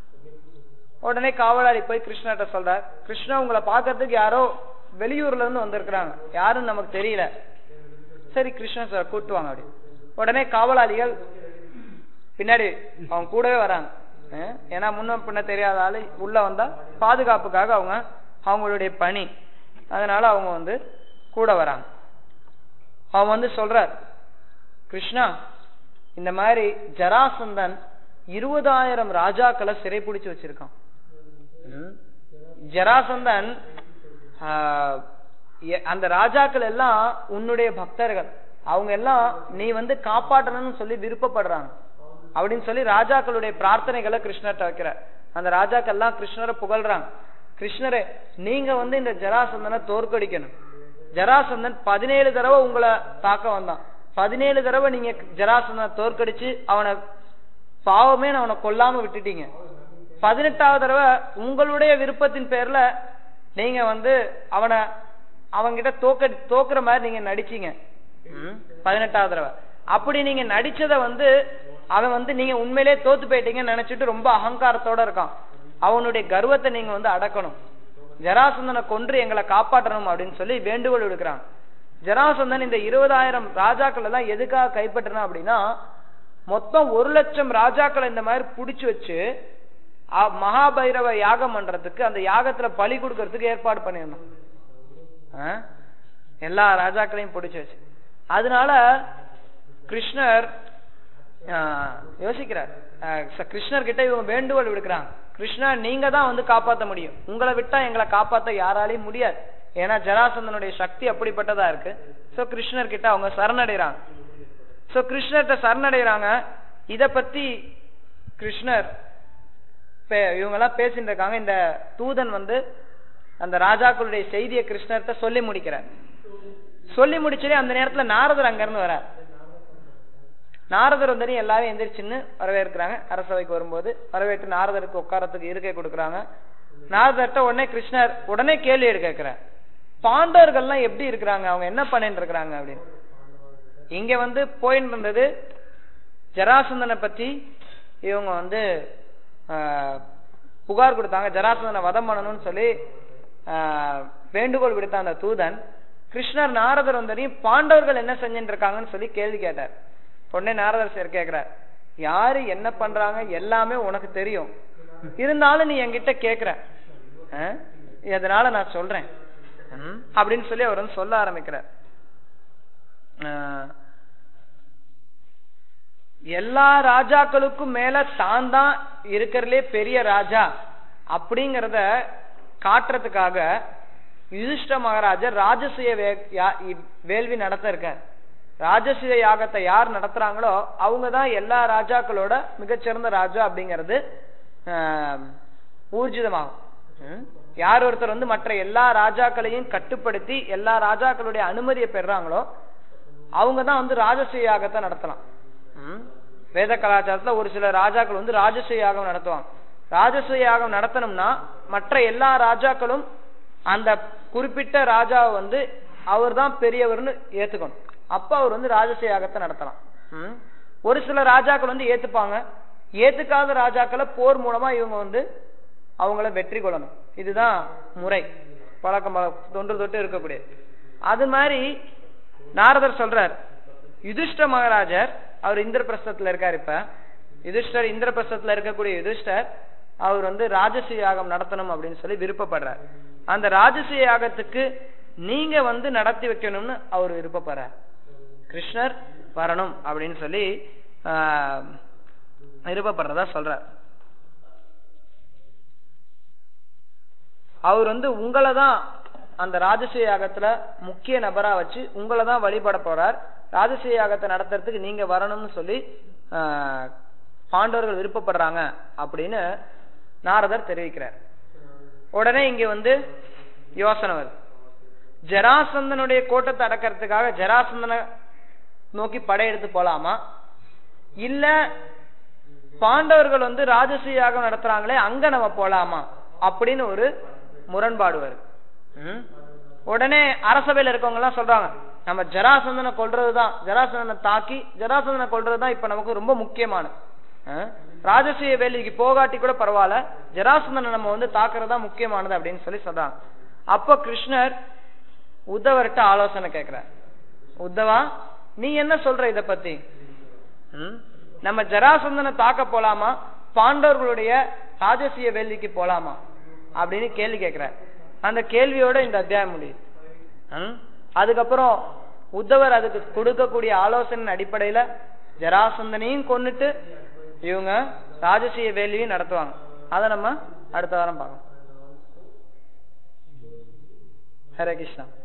Speaker 2: உடனே காவலாளி போய் கிருஷ்ணர்ட்ட சொல்றார் கிருஷ்ணா உங்களை பார்க்கறதுக்கு யாரோ வெளியூர்ல இருந்து வந்திருக்கிறாங்க யாருன்னு நமக்கு தெரியல சரி கிருஷ்ணன் சார் கூட்டு வாங்க அப்படி உடனே காவலாளிகள் பின்னாடி அவங்க கூடவே வராங்க அஹ் ஏன்னா முன்ன பின்ன தெரியாத ஆளு உள்ள வந்தா பாதுகாப்புக்காக அவங்க அவங்களுடைய பணி அதனால அவங்க வந்து கூட வராங்க அவன் வந்து சொல்றார் கிருஷ்ணா இந்த மாதிரி ஜராசந்தன் இருபதாயிரம் ராஜாக்களை சிறைப்பிடிச்சு வச்சிருக்கான் ம். ஜராசந்தன் ஆஹ், எ- அந்த ராஜாக்கள் எல்லாம் உன்னுடைய பக்தர்கள் அவங்க எல்லாம் நீ வந்து காப்பாற்றணும்னு சொல்லி விருப்பப்படுறாங்க அப்படின்னு சொல்லி ராஜாக்களுடைய பிரார்த்தனைகளை கிருஷ்ணர்ட்ட வைக்கிற அந்த ராஜாக்கள் எல்லாம் கிருஷ்ணரை புகழ்றாங்க கிருஷ்ணரே நீங்க வந்து இந்த ஜராசந்தனை தோற்கடிக்கணும் ஜராசந்தன் பதினேழு தடவை உங்களை தாக்க வந்தான் பதினேழு தடவை நீங்க ஜராசந்தனை தோற்கடிச்சு அவனை பாவமே அவனை கொல்லாம விட்டுட்டீங்க பதினெட்டாவது தடவை உங்களுடைய விருப்பத்தின் பேர்ல நீங்க வந்து அவனை அவன்கிட்ட தோக்க தோக்குற மாதிரி நீங்க நடிச்சீங்க ம், பதினெட்டாவது தடவை அப்படி நீங்க நடிச்சத வந்து அவன் வந்து நீங்க உண்மையிலே தோத்து போயிட்டீங்கன்னு நினைச்சிட்டு ரொம்ப அகங்காரத்தோட இருக்கான் அவனுடைய கர்வத்தை நீங்க வந்து அடக்கணும் ஜராசந்தனை கொன்று எங்களை காப்பாற்றணும் அப்படின்னு சொல்லி வேண்டுகோள் விடுக்கிறான் ஜராசந்தன் இந்த இருபதாயிரம் ராஜாக்கள் எல்லாம் எதுக்காக கைப்பற்றினான் அப்படின்னா மொத்தம் ஒரு லட்சம் ராஜாக்களை இந்த மாதிரி புடிச்சு வச்சு அ- மகாபைரவ யாகம் பண்றதுக்கு அந்த யாகத்துல பலி கொடுக்கறதுக்கு ஏற்பாடு பண்ணியிருந்தான் ஆ? எல்லா ராஜாக்களையும் பிடிச்சு வச்சு அதனால கிருஷ்ணர் ஆஹ், யோசிக்கிறார் ஆஹ், ச- கிருஷ்ணர் கிட்ட இவங்க வேண்டுகோள் விடுக்கிறாங்க கிருஷ்ணா நீங்க தான் வந்து காப்பாத்த முடியும் உங்களை விட்டா எங்களை காப்பாத்த யாராலையும் முடியாது ஏன்னா ஜராசந்தனுடைய சக்தி அப்படிப்பட்டதா இருக்கு சோ கிருஷ்ணர் கிட்ட அவங்க சரணடைறாங்க சோ கிருஷ்ணர்கிட்ட சரணடைறாங்க இத பத்தி கிருஷ்ணர் பே- இவங்க எல்லாம் பேசிட்டு இருக்காங்க இந்த தூதன் வந்து அந்த ராஜாக்களுடைய செய்தியை கிருஷ்ணர்கிட்ட சொல்லி முடிக்கிறார் சொல்லி முடிச்சதே அந்த நேரத்துல நாரதர் அங்க இருந்து வரார் நாரதர் வந்து எல்லாரும் எந்திரிச்சுன்னு வரவேற்கிறாங்க அரசவைக்கு வரும்போது வரவேற்று நாரதருக்கு உட்காரத்துக்கு இருக்கை கொடுக்கறாங்க நாரதர்கிட்ட உடனே கிருஷ்ணர் உடனே கேள்வி எடுக்க கேட்கிறார் பாண்டவர்கள்லாம் எப்படி இருக்கிறாங்க அவங்க என்ன பண்ணிட்டு இருக்கிறாங்க அப்படின்னு இங்க வந்து போயிட்டு இருந்தது ஜராசந்தனை பத்தி இவங்க வந்து ஆஹ், புகார் கொடுத்தாங்க ஜராசந்தனை வதம் பண்ணணும்னு சொல்லி ஆஹ், வேண்டுகோள் விடுத்த அந்த தூதன் கிருஷ்ணர் நாரதர் வந்தனையும் பாண்டவர்கள் என்ன செஞ்சுட்டு இருக்காங்கன்னு சொல்லி கேள்வி கேட்டார் உடனே நாரதர் சார் கேக்குறார் யாரு என்ன பண்றாங்க எல்லாமே உனக்கு தெரியும் இருந்தாலும் நீ என்கிட்ட கேக்குற ஆஹ், அதனால நான் சொல்றேன் ம், அப்படின்னு சொல்லி அவர் வந்து சொல்ல ஆரம்பிக்கிறார் ஆஹ், எல்லா ராஜாக்களுக்கும் மேல தான் தான் இருக்கிறதுலே பெரிய ராஜா அப்படிங்கறத காட்டுறதுக்காக யுதிஷ்ட மகாராஜர் ராஜசூய வே- யா- இ- வேள்வி நடத்த இருக்கார் ராஜசூய யாகத்தை யார் நடத்துறாங்களோ அவங்க தான் எல்லா ராஜாக்களோட மிகச்சிறந்த ராஜா அப்படிங்கிறது ஆஹ், ஊர்ஜிதமாகும் ம்? யார் ஒருத்தர் வந்து மற்ற எல்லா ராஜாக்களையும் கட்டுப்படுத்தி எல்லா ராஜாக்களுடைய அனுமதியை பெறாங்களோ அவங்க தான் வந்து ராஜசூய யாகத்தை நடத்தலாம் ம்? வேத கலாச்சாரத்துல ஒரு சில ராஜாக்கள் வந்து ராஜசூய யாகம் நடத்துவாங்க ராஜசூய யாகம் நடத்தணும்னா மற்ற எல்லா ராஜாக்களும் அந்த குறிப்பிட்ட ராஜாவை வந்து அவர் தான் பெரியவர்னு ஏத்துக்கணும் அப்ப அவர் வந்து ராஜசூய யாகத்தை நடத்தலாம் ம்? ஒரு சில ராஜாக்கள் வந்து ஏத்துப்பாங்க ஏத்துக்காத ராஜாக்களை போர் மூலமா இவங்க வந்து அவங்கள வெற்றி கொள்ளணும் இதுதான் முறை பழக்கம் பழ- தொன்று தொட்டு இருக்கக்கூடிய அது மாதிரி நாரதர் சொல்றார் யுதிஷ்ட மகாராஜர் அவர் இந்திரபிரஸ்தத்துல இருக்கார் இப்ப யுதிஷ்டர் இந்திரபிரஸ்தத்துல இருக்கக்கூடிய யுதிஷ்டர் அவர் வந்து ராஜசூய யாகம் நடத்தணும் அப்படின்னு சொல்லி விருப்பப்படுறார் அந்த ராஜசூய யாகத்துக்கு நீங்க வந்து நடத்தி வைக்கணும்னு அவர் விருப்பப்படுறார் கிருஷ்ணர் வரணும் அப்படின்னு சொல்லி ஆஹ், விருப்பப்படுறதா சொல்றார் அவர் வந்து உங்களை தான் அந்த ராஜசூய யாகத்துல முக்கிய நபரா வச்சு உங்களை தான் வழிபட போறார் ராஜசூய யாகத்தை நடத்துறதுக்கு நீங்க வரணும்னு சொல்லி ஆஹ், பாண்டவர்கள் விருப்பப்படுறாங்க அப்படின்னு நாரதர் தெரிவிக்கிறார் உடனே இங்க வந்து யோசனை வருது ஜராசந்தனுடைய கோட்டத்தை அடக்கிறதுக்காக ஜராசந்தனை நோக்கி படையெடுத்து போலாமா இல்ல பாண்டவர்கள் வந்து ராஜசூய யாகம் நடத்துறாங்களே அங்க நம்ம போலாமா அப்படின்னு ஒரு முரண்பாடு வருது ம்? உடனே அரசவையில இருக்கவங்க எல்லாம் சொல்றாங்க நம்ம ஜராசந்தனை கொல்றதுதான் ஜராசந்தனை தாக்கி ஜராசந்தனை கொல்றதுதான் இப்ப நமக்கு ரொம்ப முக்கியமானது ஆ? ராஜசூய வேலைக்கு போகாட்டி கூட பரவாயில்ல ஜராசந்தனை நம்ம வந்து தாக்குறதா முக்கியமானது அப்படின்னு சொல்லி சொல்றாங்க அப்ப கிருஷ்ணர் உத்தவர்கிட்ட ஆலோசனை கேக்குறார் உத்தவா நீ என்ன சொல்ற இத பத்தி ம்? நம்ம ஜராசந்தனை தாக்க போலாமா பாண்டவர்களுடைய ராஜசூய வேள்விக்கு போலாமா அப்படின்னு கேள்வி கேட்கிறார் அந்த கேள்வியோட இந்த அத்தியாயம் முடியுது ம்? அதுக்கப்புறம் உத்தவர் அதுக்கு கொடுக்கக்கூடிய ஆலோசனை அடிப்படையில ஜராசந்தனையும் கொன்னுட்டு இவங்க ராஜசூய வேள்வியும் நடத்துவாங்க அதை நம்ம அடுத்த வாரம் பார்க்கலாம் ஹரே கிருஷ்ணா